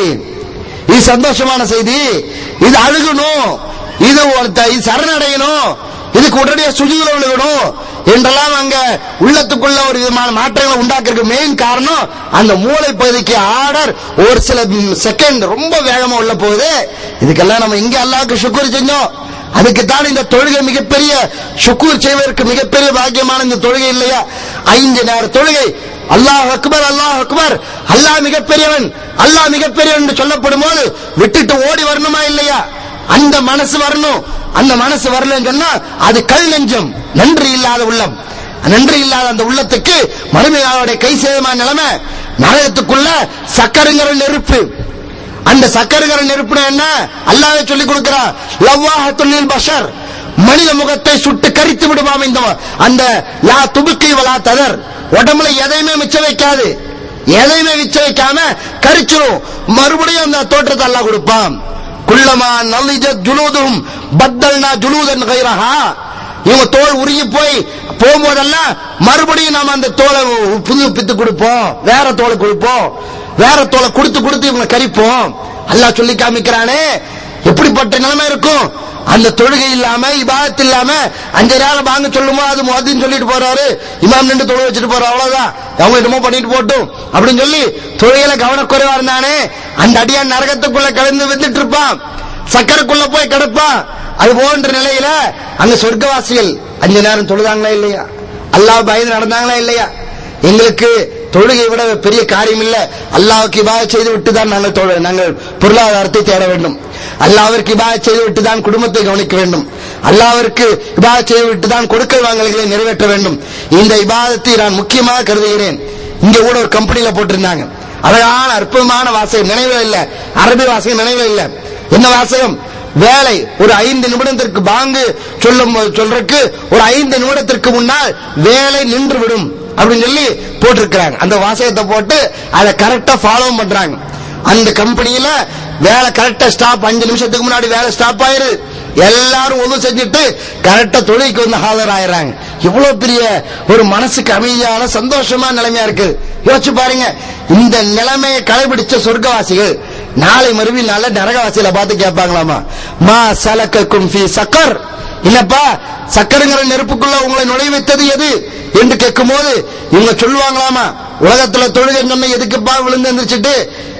இது சந்தோஷமான செய்தி இது அழுகணும் இது ஒருத்த- இது சரணடையணும் இதுக்கு உடனடியாக சுஜிகளை விழுகணும் என்றெல்லாம் அங்க உள்ளத்துக்குள்ள ஒரு விதமான மாற்றங்களை உண்டாக்குறதுக்கு மெயின் காரணம் அந்த மூளை பகுதிக்கு ஆர்டர் ஒரு சில செகண்ட் ரொம்ப வேகமா உள்ள போகுது இதுக்கெல்லாம் நம்ம இங்க அல்லாஹ்வுக்கு சுக்குர் செஞ்சோம் அதுக்குத்தான் இந்த தொழுகை மிகப்பெரிய சுக்கூர் செய்வதற்கு மிகப்பெரிய பாக்கியமான இந்த தொழுகை இல்லையா ஐந்து நேர தொழுகை அல்லாஹ் அக்பர் அல்லாஹ் அக்பர் அல்லாஹ் மிகப்பெரியவன் அல்லாஹ் மிகப்பெரியவன் என்று சொல்லப்படும் போது விட்டுட்டு ஓடி வரணுமா இல்லையா அந்த மனசு வரணும் அந்த மனசு வரலன்னு சொன்னா அது கல் நெஞ்சம் நன்றி இல்லாத உள்ளம் நன்றி இல்லாத அந்த உள்ளத்துக்கு மறுமையாளுடைய கை சேதமான நிலைமை நரகத்துக்குள்ள சக்கரங்கிற நெருப்பு அந்த சக்கரங்கிற நெருப்புனா என்ன அல்லாஹ்வே சொல்லி கொடுக்கிறான் லவ்வாஹத்துல் பஷர் மனித முகத்தை சுட்டு கரித்து விடுவாம் இந்த அந்த லா துபுக்கி வலா ததர் உடம்புல எதையுமே மிச்சம் வைக்காது எதையுமே மிச்சம் வைக்காம கரிச்சிரும் மறுபடியும் அந்த தோற்றத்தை அல்லாஹ் கொடுப்பான் குள்ளமா நலிஜ ஜுலூதும் பத்தல்னா ஜுலூதன் கைரஹா இவங்க தோல் உருகி போய் போகும்போதெல்லாம் மறுபடியும் நாம அந்த தோலை புதுப்பித்து கொடுப்போம் வேற தோலை கொடுப்போம் வேற தோலை கொடுத்து கொடுத்து இவங்க கரிப்போம் அல்லாஹ் சொல்லி காமிக்கிறானே எப்படிப்பட்ட நிலைமை இருக்கும் அந்த தொழுகை இல்லாம இபாதத் இல்லாம அஞ்சு நேரம் வாங்க சொல்லுமோ அது முகத்தின்னு சொல்லிட்டு போறாரு இமாம் நின்று தொழு வச்சுட்டு போறாரு அவ்வளவுதான் அவங்க என்னமோ பண்ணிட்டு போட்டும் அப்படின்னு சொல்லி தொழுகையில கவனக்குறைவா இருந்தானே அந்த அடியான் நரகத்துக்குள்ள கலந்து வந்துட்டு இருப்பான் சக்கரைக்குள்ள போய் கிடப்பான் அது போன்ற நிலையில அங்க சொர்க்கவாசிகள் அஞ்சு நேரம் தொழுதாங்களா இல்லையா அல்லாஹ் பயந்து நடந்தாங்களா இல்லையா எங்களுக்கு தொழுகை விட பெரிய காரியம் இல்ல அல்லாஹ்வுக்கு இபாத செய்து விட்டு தான் நாங்கள் தொழ- நாங்கள் பொருளாதாரத்தை தேட வேண்டும் அல்லாஹ்விற்கு இபாத செய்து விட்டு தான் குடும்பத்தை கவனிக்க வேண்டும் அல்லாஹ்விற்கு இபாத செய்து விட்டு தான் கொடுக்கல் வாங்கல்களை நிறைவேற்ற வேண்டும் இந்த இபாதத்தை நான் முக்கியமாக கருதுகிறேன் இங்க கூட ஒரு கம்பெனில போட்டிருந்தாங்க அழகான அற்புதமான வாசகம் நினைவில் இல்ல அரபி வாசகம் நினைவில் இல்ல என்ன வாசகம் வேலை ஒரு ஐந்து நிமிடத்திற்கு பாங்கு சொல்லும் சொல்றதுக்கு ஒரு ஐந்து நிமிடத்திற்கு முன்னால் வேலை நின்று விடும் அப்படின்னு சொல்லி போட்டிருக்கிறாங்க அந்த வாசகத்தை போட்டு அதை கரெக்டா ஃபாலோ பண்றாங்க அந்த கம்பெனியில வேலை கரெக்டா ஸ்டாப் அஞ்சு நிமிஷத்துக்கு முன்னாடி வேலை ஸ்டாப் ஆயிரு எல்லாரும் ஒன்று செஞ்சுட்டு கரெக்டா தொழிலுக்கு வந்து ஆஜர் ஆயிடுறாங்க இவ்வளவு பெரிய ஒரு மனசுக்கு அமைதியான சந்தோஷமான நிலைமையா இருக்கு யோசிச்சு பாருங்க இந்த நிலைமையை கடைபிடிச்ச சொர்க்கவாசிகள் நாளை மறுபடியும் நல்ல நரகவாசியில பார்த்து கேட்பாங்களாமா மா சலக்கக்கும் ஃபி சக்கர் இல்லப்பா சக்கரங்கிற நெருப்புக்குள்ள உங்களை நுழைய வைத்தது எது என்று கேட்கும்போது இவங்க சொல்லுவாங்களாமா உலகத்துல தொழுகை சொன்ன எதுக்குப்பா விழுந்து எந்திரிச்சிட்டு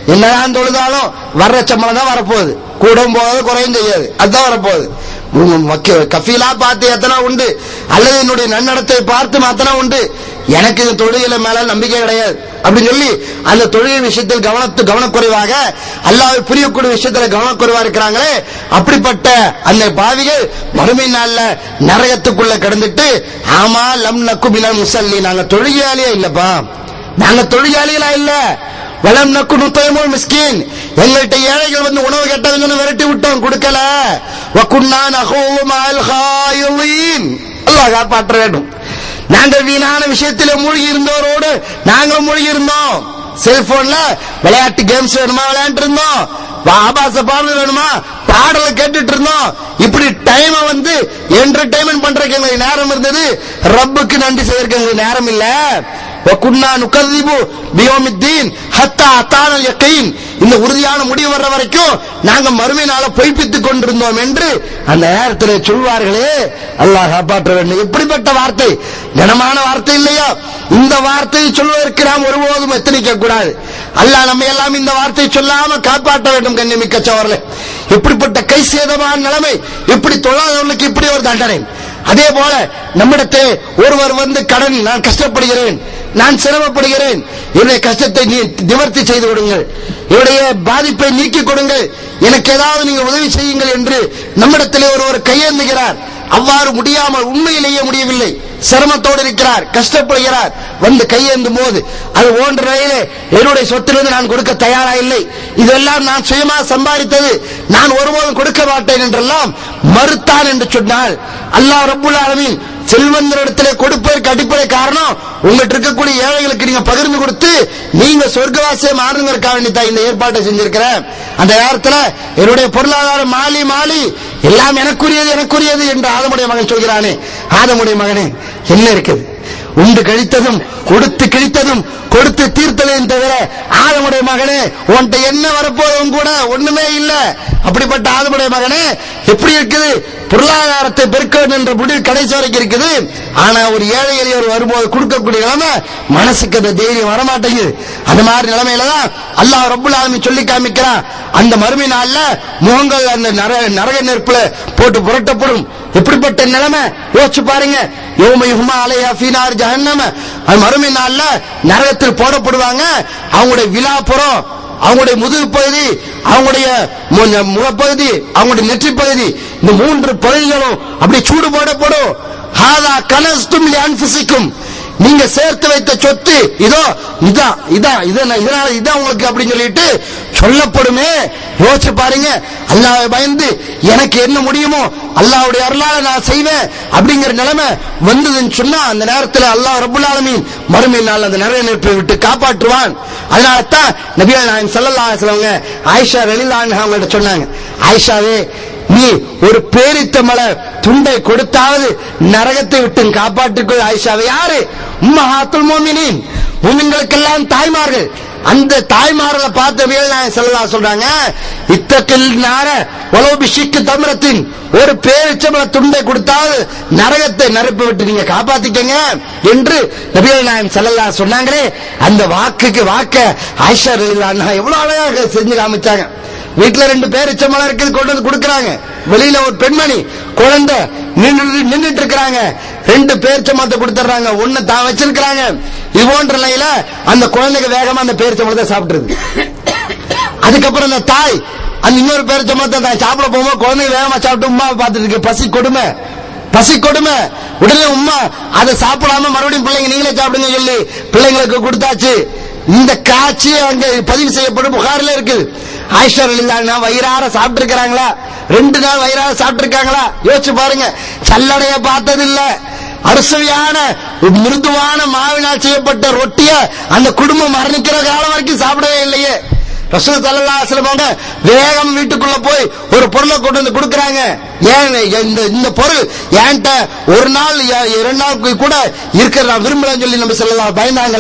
என்னதான் தொழுதாலும் வர்ற சம்பளம் தான் வரப்போகுது கூடவும் போகாது குறையும் செய்யாது அதுதான் வரப்போகுது உம் வக்க- கஃபீலா பார்த்து எத்தனை உண்டு அல்லது என்னுடைய நன்னடத்தை பார்த்து அத்தனை உண்டு எனக்கு இந்த தொழுகையில மேல நம்பிக்கை கிடையாது அப்படின்னு சொல்லி அந்த தொழுகை விஷயத்தில் கவனத்து கவனக்குறைவாக அல்லாஹ்வை புரியக்கூடிய விஷயத்துல கவனக்குறைவா இருக்கிறாங்களே அப்படிப்பட்ட அந்த பாவிகள் மறுமை நாள்ல நரகத்துக்குள்ள கிடந்துட்டு ஆமா லம் நக்கு மினல் முசல்லி நாங்க தொழுகையாளியே இல்லப்பா நாங்க தொழிலாளிகளா இல்ல வளம் நக்கு நுத்தயமோல் மிஸ்கின் எங்கள்கிட்ட ஏழைகள் வந்து உணவு கேட்டாங்கன்னு விரட்டி விட்டோம் கொடுக்கல வக்குன்னா நகோமால் ஹாயுலீன் அல்லாஹ் காப்பாற்ற வேண்டும் நாங்கள் வீணான விஷயத்திலே மூழ்கி இருந்தவரோடு நாங்களும் மூழ்கி இருந்தோம் செல்போன்ல விளையாட்டு கேம்ஸ் வேணுமா விளையாண்டு இருந்தோம் ஆபாச பாடல் வேணுமா பாடலை கேட்டுட்டு இருந்தோம் இப்படி டைம் வந்து என்டர்டைன்மெண்ட் பண்றதுக்கு எங்களுக்கு நேரம் இருந்தது ரப்புக்கு நன்றி செய்யறதுக்கு எங்களுக்கு நேரம் இல்ல وَكُنَّا نُكَذِّبُ بِيَوْمِ الدِّينِ حَتَّى أَتَانَا الْيَقِينُ இந்த உறுதியான முடிவு வர்ற வரைக்கும் நாங்க மறுமை நாள பொய்ப்பித்துக் கொண்டிருந்தோம் என்று அந்த நேரத்தில் சொல்வார்களே அல்லாஹ் காப்பாற்ற வேண்டும் எப்படிப்பட்ட வார்த்தை கனமான வார்த்தை இல்லையா இந்த வார்த்தையை சொல்வதற்கு நாம் ஒருபோதும் எத்தனிக்க கூடாது அல்லாஹ் நம்ம எல்லாம் இந்த வார்த்தை சொல்லாம காப்பாற்ற வேண்டும் கண்ணிமிக்க சோழர்களே எப்படிப்பட்ட கை சேதமான நிலைமை இப்படி தொழாதவர்களுக்கு இப்படி ஒரு தண்டனை அதே போல நம்மிடத்தை ஒருவர் வந்து கடன் நான் கஷ்டப்படுகிறேன் நான் சிரமப்படுகிறேன் என்னுடைய கஷ்டத்தை நீ நிவர்த்தி செய்து கொடுங்கள் என்னுடைய பாதிப்பை நீக்கிக் கொடுங்கள் எனக்கு ஏதாவது நீங்க உதவி செய்யுங்கள் என்று நம்மிடத்திலே ஒருவர் கையேந்துகிறார் அவ்வாறு முடியாமல் உண்மையிலேயே முடியவில்லை சிரமத்தோடு இருக்கிறார் கஷ்டப்படுகிறார் வந்து கையேந்தும் போது அது போன்ற நிலையிலே என்னுடைய சொத்திலிருந்து நான் கொடுக்க தயாரா இல்லை இதெல்லாம் நான் சுயமா சம்பாதித்தது நான் ஒருபோதும் கொடுக்க மாட்டேன் என்றெல்லாம் மறுத்தான் என்று சொன்னால் அல்லாஹ் ரப்புல் ஆலமீன் செல்வந்தரிடத்திலே கொடுப்பதற்கு அடிப்படை காரணம் உங்கள்கிட்ட இருக்கக்கூடிய ஏழைகளுக்கு நீங்க பகிர்ந்து கொடுத்து நீங்க சொர்க்கவாசியை மாறுங்கிறதுக்காக வேண்டி தான் இந்த ஏற்பாட்டை செஞ்சிருக்கிறேன் அந்த நேரத்துல என்னுடைய பொருளாதாரம் மாலி மாலி எல்லாம் எனக்குரியது எனக்குரியது என்று ஆதமுடைய மகன் சொல்கிறானே ஆதமுடைய மகனே என்ன இருக்குது உண்டு கழித்ததும் கொடுத்து கிழித்ததும் கொடுத்து தீர்த்தலையும் தவிர ஆதமுடைய மகனே உன்கிட்ட என்ன வரப்போதும் கூட ஒண்ணுமே இல்ல அப்படிப்பட்ட ஆதமுடைய மகனே எப்படி இருக்குது பொருளாதாரத்தை பெருக்க வேண்டும் என்ற முடிவு கடைசி வரைக்கும் இருக்குது ஆனா ஒரு ஏழை எளியவர் வரும்போது கொடுக்கக்கூடிய நிலைமை மனசுக்கு அந்த தைரியம் வரமாட்டேங்குது அந்த மாதிரி நிலைமையில தான் அல்லாஹ் ரப்புல் ஆலமீன் சொல்லி காமிக்கிறான் அந்த மறுமை நாள்ல முகங்கள் அந்த நர நரக நெருப்புல போட்டு புரட்டப்படும் எப்படிப்பட்ட நிலைமை யோசிச்சு பாருங்க யோம யுகமா அலையா ஃபீனார் ஜஹன்னம அது மறுமை நாள்ல நரகத்தில் போடப்படுவாங்க அவங்களுடைய விழாப்புறம் அவங்களுடைய முதுகு பகுதி அவங்களுடைய மு- முகப்பகுதி அவங்களுடைய நெற்றி பகுதி இந்த மூன்று பகுதிகளும் அப்படி சூடு போடப்படும் ஹாதா கனஸ்தும் அன்புசிக்கும் நீங்க சேர்த்து வைத்த சொத்து இதோ இதான் இதான் இது இதனால இதான் உங்களுக்கு அப்படின்னு சொல்லிட்டு சொல்லப்படுமே யோசிச்சு பாருங்க அல்லாஹ்வை பயந்து எனக்கு என்ன முடியுமோ அல்லாஹ்வுடைய அருளால நான் செய்வேன் அப்படிங்கிற நிலைமை வந்ததுன்னு சொன்னா அந்த நேரத்தில் அல்லாஹ் ரப்புல் ஆலமீன் மறுமை நாள் அந்த நிறைய நெருப்பை விட்டு காப்பாற்றுவான் அதனால தான் நபிகள் நாயகம் ஸல்லல்லாஹு அலைஹி வஸல்லம் ஆயிஷா ரலியல்லாஹு அன்ஹா அவங்கள்ட்ட சொன்னாங்க ஆயிஷாவே நீ ஒரு பேரித்த மலர் துண்டை கொடுத்தாவது நரகத்தை விட்டு காப்பாற்றிக்கொள் ஆயிஷாவை யாரு உம்மஹாத்துல் மோமினின் மூமின்களுக்கெல்லாம் தாய்மார்கள் அந்த தாய்மார்களை பார்த்த வீழ்நாயகம் செல்லலா சொல்றாங்க இத்தக்கில் நார உலவு பிஷிக்கு தம்ரத்தின் ஒரு பேரிச்சமல துண்டை கொடுத்தாவது நரகத்தை நரப்பி விட்டு நீங்க காப்பாத்திக்கங்க என்று நபிகள் நாயகம் செல்லல்லா சொன்னாங்களே அந்த வாக்குக்கு வாக்க ஆயிஷா ரலியல்லாஹு எவ்வளவு அழகாக செஞ்சு காமிச்சாங்க வீட்டுல ரெண்டு பேர் மரம் இருக்குது கொண்டு வந்து கொடுக்கறாங்க வெளியில ஒரு பெண்மணி குழந்தை நின்று நின்னுட்டு இருக்கிறாங்க ரெண்டு பேரிச்சம்பழத்தை கொடுத்துறாங்க ஒண்ணு தான் வச்சிருக்கிறாங்க இது போன்ற நிலையில அந்த குழந்தைக்கு வேகமா அந்த பேரிச்சம்பழத்தை சாப்பிட்டுருது அதுக்கப்புறம் அந்த தாய் அந்த இன்னொரு பேரிச்சம்பழத்தை தான் சாப்பிட போகும்போது குழந்தைங்க வேகமா சாப்பிட்டு உமா பார்த்துட்டு இருக்கு பசி கொடுமை பசி கொடுமை உடனே உம்மா அதை சாப்பிடாம மறுபடியும் பிள்ளைங்க நீங்களே சாப்பிடுங்க சொல்லி பிள்ளைங்களுக்கு கொடுத்தாச்சு இந்த காட்சி அங்க பதிவு செய்யப்படும் புகார்ல இருக்குது ஆயிஷா இல்லாங்கன்னா வயிறார சாப்பிட்டு இருக்கிறாங்களா ரெண்டு நாள் வயிறார சாப்பிட்டு இருக்காங்களா யோசிச்சு பாருங்க சல்லடைய பார்த்தது இல்ல அரசுவையான மிருதுவான மாவினால் செய்யப்பட்ட ரொட்டிய அந்த குடும்பம் மரணிக்கிற காலம் வரைக்கும் சாப்பிடவே இல்லையே ரசூல் சல்லல்லாஹு அலைஹி வஸல்லம் அவங்க வேகம் வீட்டுக்குள்ள போய் ஒரு பொருளை கொண்டு வந்து கொடுக்கறாங்க ஏன் இந்த இந்த பொருள் என்கிட்ட ஒரு நாள் எ- இரண்டு நாளுக்கு கூட இருக்கிற நான் விரும்பலன்னு சொல்லி நம்ம சொல்லலாம் பயந்தாங்களே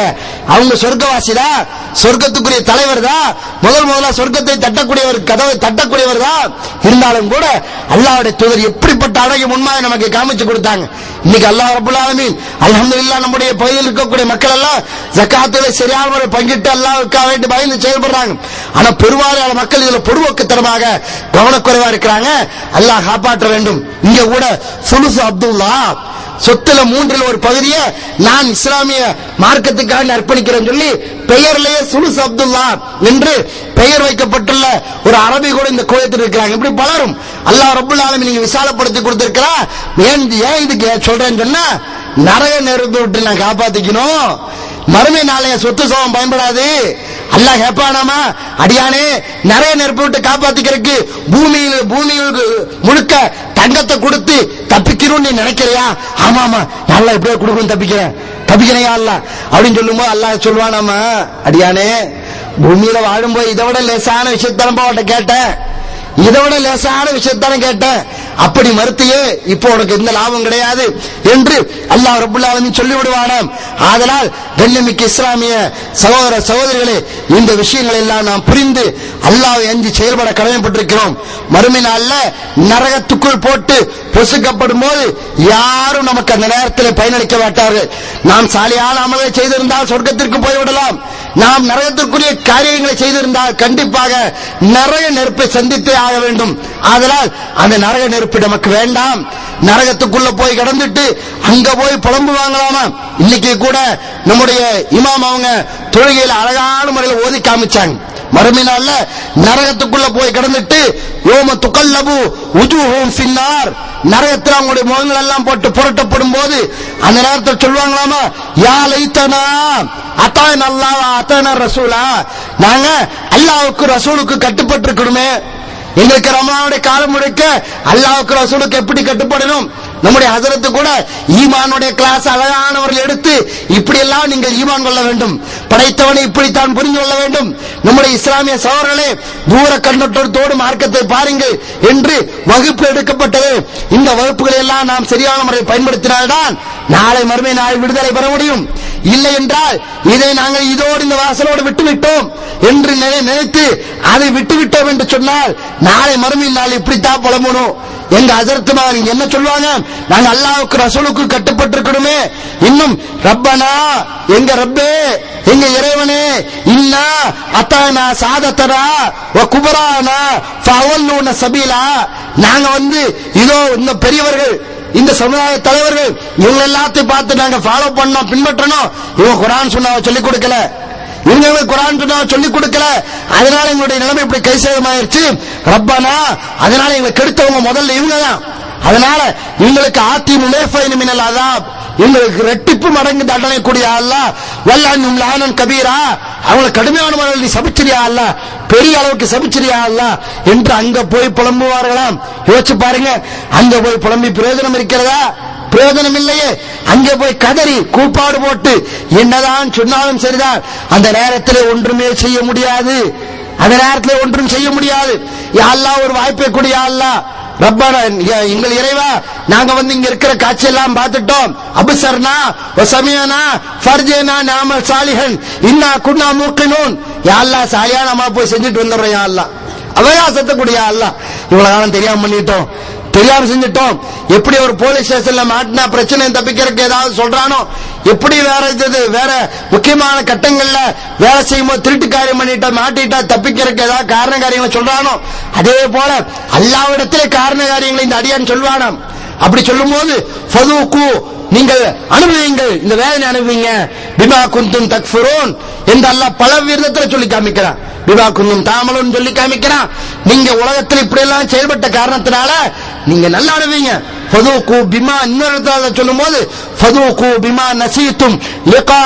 அவங்க சொர்க்கவாசிதா சொர்க்கத்துக்குரிய தலைவர் தான் முதல் முதல்ல சொர்க்கத்தை தட்டக்கூடியவர் கதவை தட்டக்கூடியவர் தான் இருந்தாலும் கூட அல்லாஹ்வுடைய தூதர் எப்படிப்பட்ட அழகிய முன்மாதிரி நமக்கு காமிச்சு கொடுத்தாங்க இன்னைக்கு அல்லாஹ் ரபுல் ஆலமீன் அல்ஹம்துலில்லாஹ் நம்முடைய பகுதியில் இருக்கக்கூடிய மக்கள் எல்லாம் ஜக்காத்துல சரியான முறை பங்கிட்டு அல்லாஹ்வுக்காக வேண்டி பயந்து செயல்படுறாங்க ஆனா பெரும்பாலான மக்கள் இதுல பொதுவோக்குத்தனமாக கவனக்குறைவா இருக்கிறாங்க அல்லாஹ் காப்பாற்ற வேண்டும் இங்க கூட சுலுசு அப்துல்லா சொத்துல மூன்றில் ஒரு பகுதியை நான் இஸ்லாமிய மார்க்கத்துக்காக அர்ப்பணிக்கிறேன் சொல்லி பெயர்லயே சுலுஸ் அப்துல்லா என்று பெயர் வைக்கப்பட்டுள்ள ஒரு அரபி கூட இந்த கோயத்தில் இருக்கிறாங்க இப்படி பலரும் அல்லாஹ் ரப்புல் ஆலமீன் நீங்க விசாலப்படுத்தி கொடுத்திருக்கிறா ஏன் ஏன் இதுக்கு சொல்றேன்னு சொன்னா நரக நெருப்பு விட்டு நான் காப்பாத்திக்கணும் மறுமை நாளைய சொத்து சோகம் பயன்படாது அல்லாஹ் கேட்பானாமா அடியானே நிறைய நெருப்பு விட்டு காப்பாத்திக்கிறதுக்கு பூமியில் பூமியில் முழுக்க தங்கத்தை கொடுத்து தப்பிக்கணும்னு நீ நினைக்கிறியா ஆமா ஆமா நல்லா எப்படியோ கொடுக்கணும் தப்பிக்கிறேன் தப்பிக்கிறேன் அல்ல அப்படின்னு சொல்லும்போது அல்லாஹ் சொல்லுவானாமா அடியானே பூமியில வாழும்போது இதை விட லேசான விஷயத்தான் அவட்ட கேட்டேன் இதை விட லேசான விஷயத்தானே கேட்டேன் அப்படி மறுத்தையே இப்போ உனக்கு எந்த லாபம் கிடையாது என்று அல்லாஹ் ரபுல் ஆலமீன் சொல்லி விடுவானாம் ஆதலால் கண்ணியமிக்க இஸ்லாமிய சகோதர சகோதரிகளே இந்த விஷயங்கள் எல்லாம் நாம் புரிந்து அல்லாஹ் அஞ்சு செயல்பட கடமைப்பட்டிருக்கிறோம் மறுமை நாள்ல நரகத்துக்குள் போட்டு பொசுக்கப்படும் போது யாரும் நமக்கு அந்த நேரத்தில் பயனளிக்க மாட்டார்கள் நாம் சாலியான அமலை செய்திருந்தால் சொர்க்கத்திற்கு போய்விடலாம் நாம் நரகத்திற்குரிய காரியங்களை செய்திருந்தால் கண்டிப்பாக நரக நெருப்பை சந்தித்தே ஆக வேண்டும் ஆதலால் அந்த நரக நெருப்பு நமக்கு வேண்டாம் நரகத்துக்குள்ள போய் கடந்துட்டு அங்க போய் புலம்பு வாங்கலாமா இன்னைக்கு கூட நம்முடைய இமாம் அவங்க தொழுகையில அழகான முறையில் ஓதி காமிச்சாங்க மறுமை நாள்ல நரகத்துக்குள்ள போய் கடந்துட்டு யோம துக்கல்லபு உஜுஹும் ஃபின்னார் நரகத்தில் அவங்களுடைய முகங்கள் எல்லாம் போட்டு புரட்டப்படும் போது அந்த நேரத்தில் சொல்லுவாங்களாமா யா லைத்தனா அத்தாயன் அல்லாஹ் அத்தான ரசூலா நாங்க அல்லாஹ்வுக்கு ரசூலுக்கு கட்டுப்பட்டு இருக்கணுமே எங்களுக்கு ரமணாவுடைய காலம் முழுக்க அல்லாஹ்வுக்கு ரசூலுக்கு எப்படி கட்டுப்படணும் நம்முடைய ஹசரத்து கூட ஈமானுடைய கிளாஸ் அழகானவர்கள் எடுத்து இப்படி எல்லாம் நீங்கள் ஈமான் கொள்ள வேண்டும் படைத்தவனை இப்படித்தான் புரிந்து கொள்ள வேண்டும் நம்முடைய இஸ்லாமிய சகோதரர்களே தூர கண்ணோட்டத்தோடு மார்க்கத்தை பாருங்கள் என்று வகுப்பு எடுக்கப்பட்டது இந்த வகுப்புகளை எல்லாம் நாம் சரியான முறையில் பயன்படுத்தினால்தான் நாளை மறுமை நாள் விடுதலை பெற முடியும் இல்லை என்றால் இதை நாங்கள் இதோடு இந்த வாசலோடு விட்டுவிட்டோம் என்று நினை- நினைத்து அதை விட்டுவிட்டோம் என்று சொன்னால் நாளை மறுமை நாள் இப்படித்தான் புலம்பணும் எங்க அசரத்துமா நீங்க என்ன சொல்லுவாங்க நாங்க அல்லாவுக்கு ரசூலுக்கு கட்டுப்பட்டிருக்கணுமே இன்னும் ரப்பனா எங்க ரப்பே எங்க இறைவனே இன்னா அத்தானா சாதத்தனா வ குபரானா ஃபவல்லூன சபீலா நாங்க வந்து இதோ இந்த பெரியவர்கள் இந்த சமுதாய தலைவர்கள் இவங்க எல்லாத்தையும் பார்த்து நாங்க ஃபாலோ பண்ணோம் பின்பற்றணும் இவங்க குரான் சொன்னாவை சொல்லிக் கொடுக்கல இவங்க எங்களுக்கு குரான் சொன்னாவை சொல்லிக் கொடுக்கல அதனால எங்களுடைய நிலைமை இப்படி கை சேதமாயிருச்சு ரப்பனா அதனால எங்களை கெடுத்தவங்க முதல்ல இவங்க தான் அதனால எங்களுக்கு ஆத்தி முலேஃபைன் மினல் அதாப் எங்களுக்கு ரெட்டிப்பு மடங்கு தண்டனை கூடிய அல்லா வல்லான் லானன் கபீரா அவங்களை கடுமையான முறையில் நீ சபிச்சிரியா அல்ல பெரிய அளவுக்கு சபிச்சிரியா அல்ல என்று அங்க போய் புலம்புவார்களாம் யோசிச்சு பாருங்க அங்க போய் புலம்பி பிரயோஜனம் இருக்கிறதா பிரயோஜனம் இல்லையே அங்கே போய் கதறி கூப்பாடு போட்டு என்னதான் சொன்னாலும் சரிதான் அந்த நேரத்தில் ஒன்றுமே செய்ய முடியாது அந்த நேரத்தில் ஒன்றும் செய்ய முடியாது யா அல்லாஹ் ஒரு வாய்ப்பை கொடு யா அல்லாஹ் ரப்பானா எ- எங்கள் இறைவா நாங்க வந்து இங்க இருக்கிற காட்சி எல்லாம் பார்த்துட்டோம் அபுசர்னா ஒசமியனா ஃபர்ஜேனா நாம சாலிஹன் இன்னா குன்னா மூக்கினோன் யா அல்லாஹ் சாலியா நம்ம போய் செஞ்சுட்டு வந்துடுறோம் யா அல்லாஹ் அவகாசத்தை கூடிய அல்லாஹ் இவ்வளவு காலம் தெரியாம பண்ணிட்டோம் தெரியாம செஞ்சுட்டோம் எப்படி ஒரு போலீஸ் ஸ்டேஷன்ல மாட்டினா பிரச்சனை தப்பிக்கிறதுக்கு ஏதாவது சொல்றானோ எப்படி வேற இது வேற முக்கியமான கட்டங்கள்ல வேலை செய்யும்போது திருட்டு காரியம் பண்ணிட்டா மாட்டிட்டா தப்பிக்கிறதுக்கு ஏதாவது காரண காரியங்களை சொல்றானோ அதே போல அல்லாவிடத்திலே காரண காரியங்களை இந்த அடியான் சொல்வானாம் அப்படி சொல்லும்போது ஃபதூக்கு நீங்கள் அனுபவிங்கள் இந்த வேதனை அனுபவிங்க பிமா குந்தும் தக்ஃபுரூன் என்று அல்லாஹ் பல விதத்துல சொல்லி காமிக்கிறான் பிமா குந்தும் தாமலும் சொல்லி காமிக்கிறான் நீங்க உலகத்தில் இப்படி எல்லாம் செயல்பட்ட காரணத்தினால நீங்க நல்லா அனுபவிங்க ஃபதூக்கு பிமா இன்னொரு இடத்துல சொல்லும்போது ஃபதூக்கு பிமா நசீத்தும் லிகா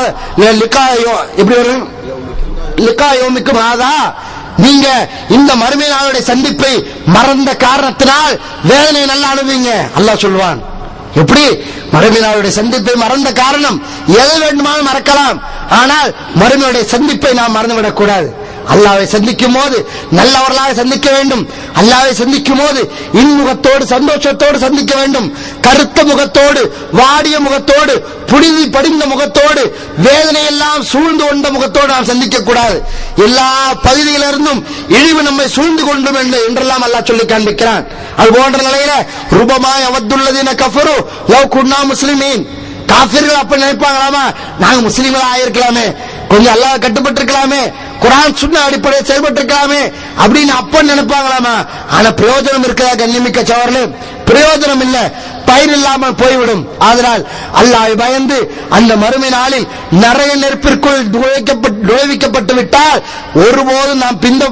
லிகா எப்படி வரும் லிகா யோமிக்கும் ஆதா நீங்க இந்த மறுமை நாளுடைய சந்திப்பை மறந்த காரணத்தினால் வேதனை நல்லா அனுபவிங்க அல்லாஹ் சொல்வான் எப்படி மறுமை நாளுடைய சந்திப்பை மறந்த காரணம் எதை வேண்டுமானாலும் மறக்கலாம் ஆனால் மறுமையுடைய சந்திப்பை நாம் மறந்துவிடக் கூடாது அல்லாவை சந்திக்கும் போது நல்லவர்களாக சந்திக்க வேண்டும் அல்லாவை சந்திக்கும் போது இன்முகத்தோடு சந்தோஷத்தோடு சந்திக்க வேண்டும் கருத்த முகத்தோடு வாடிய முகத்தோடு புழுதி படிந்த முகத்தோடு வேதனையெல்லாம் சூழ்ந்து கொண்ட முகத்தோடு நாம் சந்திக்க கூடாது எல்லா பகுதியிலிருந்தும் இழிவு நம்மை சூழ்ந்து கொண்டும் என்று என்றெல்லாம் அல்லாஹ் சொல்லி காண்பிக்கிறான் அது போன்ற நிலையில ரூபமாய் அவத்துள்ளதின கஃபரு லவ் குன்னா முஸ்லிமீன் காபிர்கள் அப்ப நினைப்பாங்களாமா நாங்க முஸ்லீம்களா ஆயிருக்கலாமே கொஞ்சம் அல்லாஹ் கட்டுப்பட்டு இருக்கலாமே குரான் சுன்ன அடிப்படையில் செயல்பட்டு இருக்கலாமே அப்படின்னு அப்ப நினைப்பாங்களாமா ஆனா பிரயோஜனம் இருக்கிறதா கண்ணிமிக்க சவர்களே பிரயோஜனம் இல்ல பயிர் இல்லாமல் போய்விடும் அதனால் அல்லாஹ் பயந்து அந்த மறுமை நாளில் நிறைய நெருப்பிற்குள் நுழைக்கப்பட்டு நுழைவிக்கப்பட்டு விட்டால் ஒருபோதும் நாம் பிந்த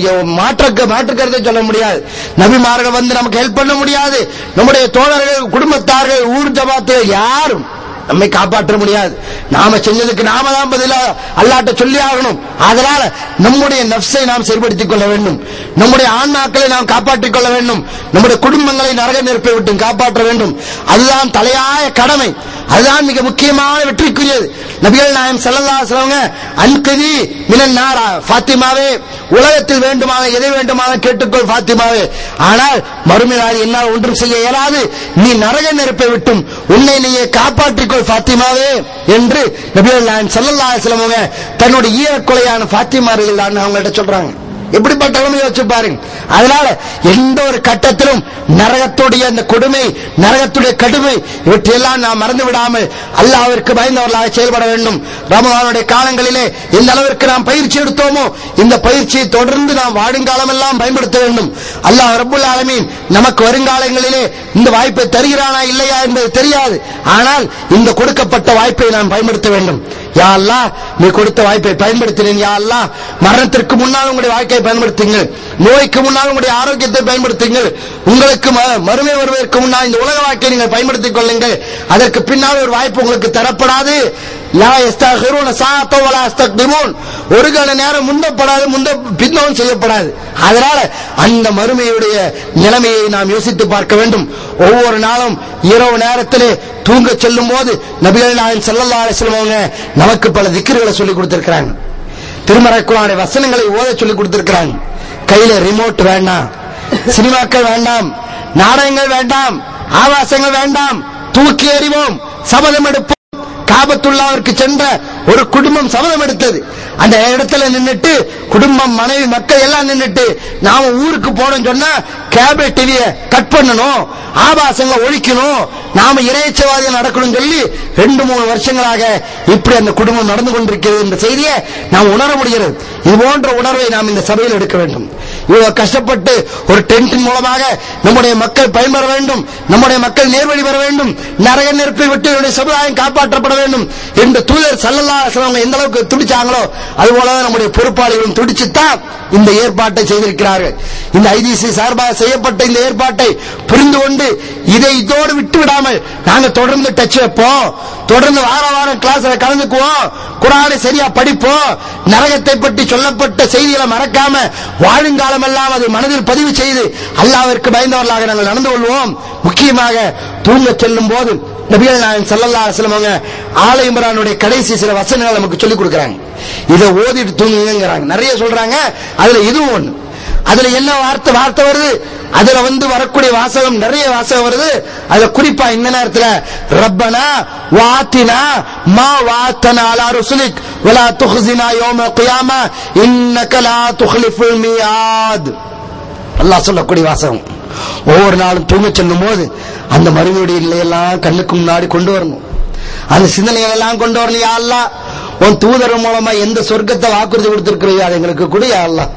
மாற்ற மாற்றுக்கிறதை சொல்ல முடியாது நபிமார்கள் வந்து நமக்கு ஹெல்ப் பண்ண முடியாது நம்முடைய தோழர்கள் குடும்பத்தார்கள் ஊர் ஜமாத்து யாரும் நம்மை காப்பாற்ற முடியாது நாம செஞ்சதுக்கு நாம தான் பதிலா அல்லாட்ட சொல்லி ஆகணும் அதனால நம்முடைய நப்சை நாம் செயல்படுத்திக் கொள்ள வேண்டும் நம்முடைய ஆன்மாக்களை நாம் காப்பாற்றிக் கொள்ள வேண்டும் நம்முடைய குடும்பங்களை நரக நெருப்பை விட்டு காப்பாற்ற வேண்டும் அதுதான் தலையாய கடமை அதுதான் மிக முக்கியமான வெற்றிக்குரியது நபிகள் நாயம் செல்லல்லா சொல்லுங்க அன்கதி மினன் நாரா ஃபாத்திமாவே உலகத்தில் வேண்டுமான எதை வேண்டுமான கேட்டுக்கொள் ஃபாத்திமாவே ஆனால் மறுமை நாள் என்னால் ஒன்றும் செய்ய இயலாது நீ நரக நெருப்பை விட்டும் உன்னை நீயே காப்பாற்றிக்கொள் ஃபாத்திமாவே என்று நபிகள் நாயம் செல்லல்லா சொல்லுவாங்க தன்னுடைய ஈரக்கொலையான ஃபாத்திமார்கள் தான் அவங்கள்ட்ட சொல்றாங்க எப்படிப்பட்ட நிலைமை வச்சு பாருங்க அதனால எந்த ஒரு கட்டத்திலும் நரகத்துடைய அந்த கொடுமை நரகத்துடைய கடுமை இவற்றையெல்லாம் நாம் மறந்து விடாமல் அல்லாவிற்கு பயந்தவர்களாக செயல்பட வேண்டும் ரமலானுடைய காலங்களிலே எந்த அளவிற்கு நாம் பயிற்சி எடுத்தோமோ இந்த பயிற்சியை தொடர்ந்து நாம் வாடுங்காலமெல்லாம் பயன்படுத்த வேண்டும் அல்லாஹ் ரப்புல் ஆலமீன் நமக்கு வருங்காலங்களிலே இந்த வாய்ப்பை தருகிறானா இல்லையா என்பது தெரியாது ஆனால் இந்த கொடுக்கப்பட்ட வாய்ப்பை நாம் பயன்படுத்த வேண்டும் யா அல்லாஹ் நீ கொடுத்த வாய்ப்பை பயன்படுத்தினேன் யா அல்லாஹ் மரணத்திற்கு முன்னால் உங்களுடைய வாழ்க்கையை பயன்படுத்துங்கள் நோய்க்கு முன்னால் உங்களுடைய ஆரோக்கியத்தை பயன்படுத்துங்கள் உங்களுக்கு ம- மறுமை வருவதற்கு முன்னால் இந்த உலக வாழ்க்கையை நீங்கள் பயன்படுத்திக் கொள்ளுங்கள் அதற்கு பின்னால் ஒரு வாய்ப்பு உங்களுக்கு தரப்படாது லா யஸ்தகிருன சாஅத்தோ வலா யஸ்தக்திமூன் ஒரு கண நேரம் முந்தப்படாது முந்த பின்னவும் செய்யப்படாது அதனால அந்த மறுமையுடைய நிலைமையை நாம் யோசித்து பார்க்க வேண்டும் ஒவ்வொரு நாளும் இரவு நேரத்திலே தூங்க செல்லும் போது நபிகள் நாயன் ஸல்லல்லாஹு அலைஹி வஸல்லம் அவங்க நமக்கு பல திக்ருகளை சொல்லி கொடுத்திருக்கிறாங்க திருமறை குர்ஆனுடைய வசனங்களை ஓத சொல்லி கொடுத்திருக்கிறாங்க கையில ரிமோட் வேண்டாம் சினிமாக்கள் வேண்டாம் நாடகங்கள் வேண்டாம் ஆபாசங்கள் வேண்டாம் தூக்கி எறிவோம் சபதம் எடுப்போம் காபத்துள்ளாவிற்கு சென்ற ஒரு குடும்பம் சபதம் எடுத்தது அந்த இடத்துல நின்னுட்டு குடும்பம் மனைவி மக்கள் எல்லாம் நின்னுட்டு நாம ஊருக்கு போனோம் சொன்னா கேபிள் டிவிய கட் பண்ணணும் ஆபாசங்களை ஒழிக்கணும் நாம இறைச்சவாதியம் நடக்கணும் சொல்லி ரெண்டு மூணு வருஷங்களாக இப்படி அந்த குடும்பம் நடந்து கொண்டிருக்கிறது என்ற செய்தியை நாம் உணர முடிகிறது இது போன்ற உணர்வை நாம் இந்த சபையில் எடுக்க வேண்டும் இவ்வளவு கஷ்டப்பட்டு ஒரு டென்ட்டின் மூலமாக நம்முடைய மக்கள் பயன்பெற வேண்டும் நம்முடைய மக்கள் நேர்வழி பெற வேண்டும் நரக நெருப்பை விட்டு என்னுடைய சமுதாயம் காப்பாற்றப்பட வேண்டும் என்று தூதர் சல்லல்லா அவங்க எந்த அளவுக்கு துடிச்சாங்களோ அதுபோல நம்முடைய பொறுப்பாளிகளும் துடிச்சுத்தான் இந்த ஏற்பாட்டை செய்திருக்கிறார்கள் இந்த ஐடிசி சார்பாக செய்யப்பட்ட இந்த ஏற்பாட்டை புரிந்து கொண்டு இதை இதோடு விட்டு விடாமல் நாங்க தொடர்ந்து டச் வைப்போம் தொடர்ந்து வார வாரம் கிளாஸ்ல கலந்துக்குவோம் குரானை சரியா படிப்போம் நரகத்தை பற்றி சொல்லப்பட்ட செய்திகளை மறக்காம வாழுங்காலம் எல்லாம் அதை மனதில் பதிவு செய்து அல்லாவிற்கு பயந்தவர்களாக நாங்கள் நடந்து கொள்வோம் முக்கியமாக தூங்க செல்லும் போது நபிகள் நாயன் ஸல்லல்லாஹு அலைஹி வஸல்லம் அவங்க ஆல இம்ரானுடைய கடைசி சில வசனங்களை நமக்கு சொல்லிக் கொடுக்குறாங்க இதை ஓதிட்டு தூங்குங்கிறாங்க நிறைய சொல்றாங்க அதுல இதுவும் ஒண்ணு அதுல என்ன வார்த்தை வார்த்தை வருது அதுல வந்து வரக்கூடிய வாசகம் நிறைய வாசகம் வருது அதுல குறிப்பா இந்த நேரத்துல ரப்பனா வாத்தினா மா வாத்தனா அலா ருசுலிக் வலா துஹ்ஸினா யௌம கியாமா இன்னக லா துக்லிஃபுல் மியாத் அல்லாஹ் சொல்லக்கூடிய வாசகம் ஒவ்வொரு நாளும் தூங்க செல்லும் போது அந்த மறுமையுடைய நிலையெல்லாம் கண்ணுக்கு முன்னாடி கொண்டு வரணும் அந்த சிந்தனைகள் எல்லாம் கொண்டு வரணும் யா அல்லாஹ் உன் தூதர் மூலமா எந்த சொர்க்கத்தை வாக்குறுதி கொடுத்திருக்கிறீங்க அது எங்களுக்கு கொடு யா அல்லாஹ்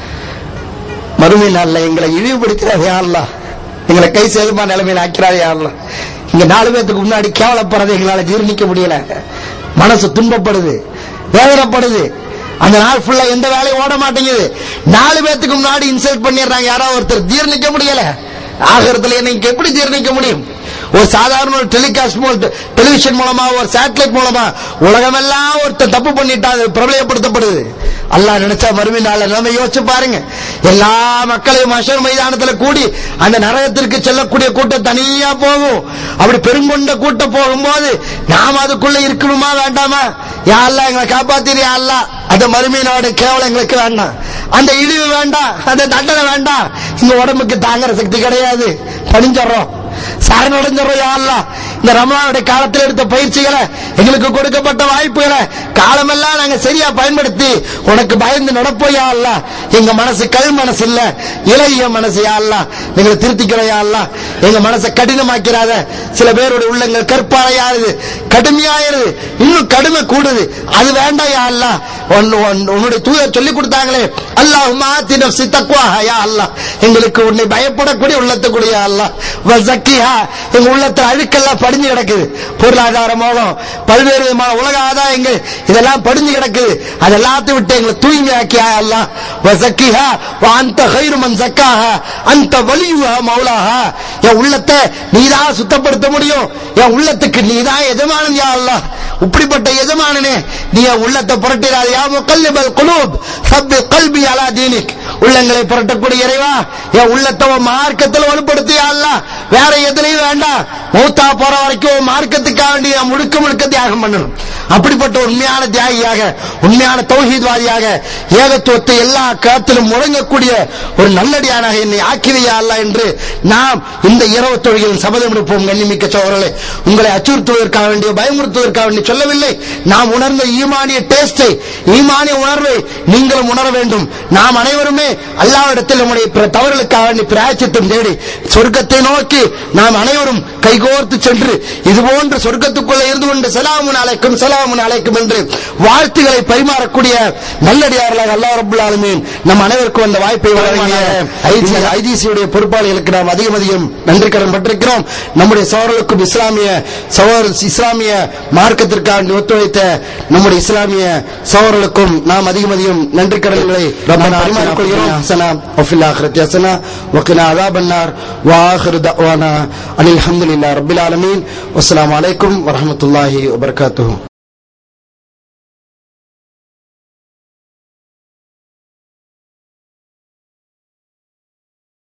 மறுமை நாள்ல எங்களை இழிவுபடுத்துறாரு யா அல்லாஹ் எங்களை கை சேதமா நிலைமையில ஆக்கிறாரு யா அல்லாஹ் இங்க நாலு பேத்துக்கு முன்னாடி கேவலப்படுறதை எங்களால ஜீர்ணிக்க முடியல மனசு துன்பப்படுது வேதனைப்படுது அந்த நாள் ஃபுல்லா எந்த வேலையும் ஓட மாட்டேங்குது நாலு பேத்துக்கு முன்னாடி இன்சல்ட் பண்ணிடுறாங்க யாராவது ஒருத்தர் ஜீர்ணிக்க முடியல ஆகிறதுல எனக்கு எப்படி ஜீர்ணிக்க முடியும் ஒரு சாதாரண ஒரு டெலிகாஸ்ட் டெலிவிஷன் மூலமா ஒரு சேட்டலைட் மூலமா உலகமெல்லாம் ஒருத்தர் தப்பு பண்ணிட்டா அது பிரபலப்படுத்தப்படுது அல்லாஹ் நினைச்சா மறுமை நாள்ல நிலைமை யோசிச்சு பாருங்க எல்லா மக்களையும் மஷர் மைதானத்துல கூடி அந்த நரகத்திற்கு செல்லக்கூடிய கூட்டம் தனியா போகும் அப்படி பெருங்கொண்ட கூட்டம் போகும்போது நாம் அதுக்குள்ள இருக்கணுமா வேண்டாமா யா அல்லாஹ் எங்களை காப்பாத்திரு யா அல்லாஹ் அந்த மறுமை நாடு கேவலம் எங்களுக்கு வேண்டாம் அந்த இழிவு வேண்டாம் அந்த தண்டனை வேண்டாம் இந்த உடம்புக்கு தாங்குற சக்தி கிடையாது பணிஞ்சிடறோம் சரணடைஞ்சிடறோம் யா அல்லாஹ் இந்த ரமலானுடைய காலத்தில் எடுத்த பயிற்சிகளை எங்களுக்கு கொடுக்கப்பட்ட வாய்ப்புகளை காலமெல்லாம் நாங்க சரியா பயன்படுத்தி உனக்கு பயந்து நடப்போம் யா அல்லாஹ் எங்க மனசு கல் மனசு இல்ல இளைய மனசு யா அல்லாஹ் எங்களை திருத்திக்கிறோம் யா அல்லாஹ் எங்க மனசை கடினமாக்கிறாத சில பேருடைய உள்ளங்கள் கற்பாறையாருது கடுமையாயிருது இன்னும் கடுமை கூடுது அது வேண்டாம் யா அல்லாஹ் உன்- உன்- உன்னுடைய தூதர் சொல்லி கொடுத்தாங்களே அல்லாஹ் மாத்தி நப்சி தக்வாஹா யா அல்லாஹ் எங்களுக்கு உன்னை பயப்படக்கூடிய உள்ளத்தை கூடிய அல்லாஹ் வசக்கிஹா எங்க உள்ளத்துல அழுக்கெல்லாம் படிஞ்சு கிடக்குது பொருளாதார மோகம் பல்வேறு விதமான உலக ஆதாயங்கள் இதெல்லாம் படிஞ்சு கிடக்குது அது எல்லாத்தையும் விட்டு எங்களை தூய்மையாக்கியா அல்லாஹ் வசக்கிஹா அந்த ஹைரு மன் சக்காஹா அந்த வலியுஹா மௌலாஹா என் உள்ளத்தை நீதான் சுத்தப்படுத்த முடியும் என் உள்ளத்துக்கு நீதான் எஜமானன் யா அல்லாஹ் இப்படிப்பட்ட எஜமானனே நீ என் உள்ளத்தை புரட்டிடாது யா முகல்லிபல் குலூப் சப்பி கல்பி அலா தீனிக் உள்ளங்களை புரட்டக்கூடிய இறைவா என் உள்ளத்தை உன் மார்க்கத்தில் வலுப்படுத்தியா அல்லாஹ் வேற எதுலையும் வேண்டாம் மூத்தா போற வரைக்கும் உன் மார்க்கத்துக்காக வேண்டி நான் முழுக்க முழுக்க தியாகம் பண்ணணும் அப்படிப்பட்ட உண்மையான தியாகியாக உண்மையான தௌஹீத்வாதியாக ஏகத்துவத்தை எல்லா காத்திலும் முழங்கக்கூடிய ஒரு நல்லடியானாக என்னை ஆக்கிவையா அல்ல என்று நாம் இந்த இரவு தொழிலில் சபதம் எடுப்போம் கண்ணிமிக்க சோழர்களே உங்களை அச்சுறுத்துவதற்காக வேண்டிய பயமுறுத்துவதற்காக வேண்டி சொல்லவில்லை நாம் உணர்ந்த ஈமானிய டேஸ்டை ஈமானிய உணர்வை நீங்களும் உணர வேண்டும் நாம் அனைவருமே அல்லாவிடத்தில் நம்முடைய பிற- தவறுகளுக்காக வேண்டி பிராய்ச்சித்தம் தேடி சொர்க்கத்தை நோக்கி நாம் அனைவரும் கைகோர்த்து சென்று இதுபோன்று சொர்க்கத்துக்குள்ளே இருந்து கொண்டு சலாமுன் அலைக்கும் சலாமுன் அலைக்கும் என்று வாழ்த்துக்களை பரிமாறக்கூடிய நல்லடியார்களாக அல்லாஹ் ரப்புல் ஆலமீன் நம் அனைவருக்கும் அந்த வாய்ப்பை வழங்கிய ஐடிசியுடைய பொறுப்பாளிகளுக்கு நாம் அதிகம் அதிகம் நன்றி கடன் பட்டிருக்கிறோம் நம்முடைய சோழர்களுக்கும் இஸ்லாமிய சகோதர இஸ்லாமிய மார்க்கத்திற்காக ஒத்துழைத்த நம்முடைய இஸ்லாமிய சகோதரர்களுக்கும் நாம் அதிகம் அதிகம் நன்றி கடன்களை பரிமாறிக்கொள்கிறோம் حسنا وفي الآخرة حسنا وقنا عذاب النار وآخر دعوانا أن الحمد لله رب العالمين والسلام عليكم ورحمة الله وبركاته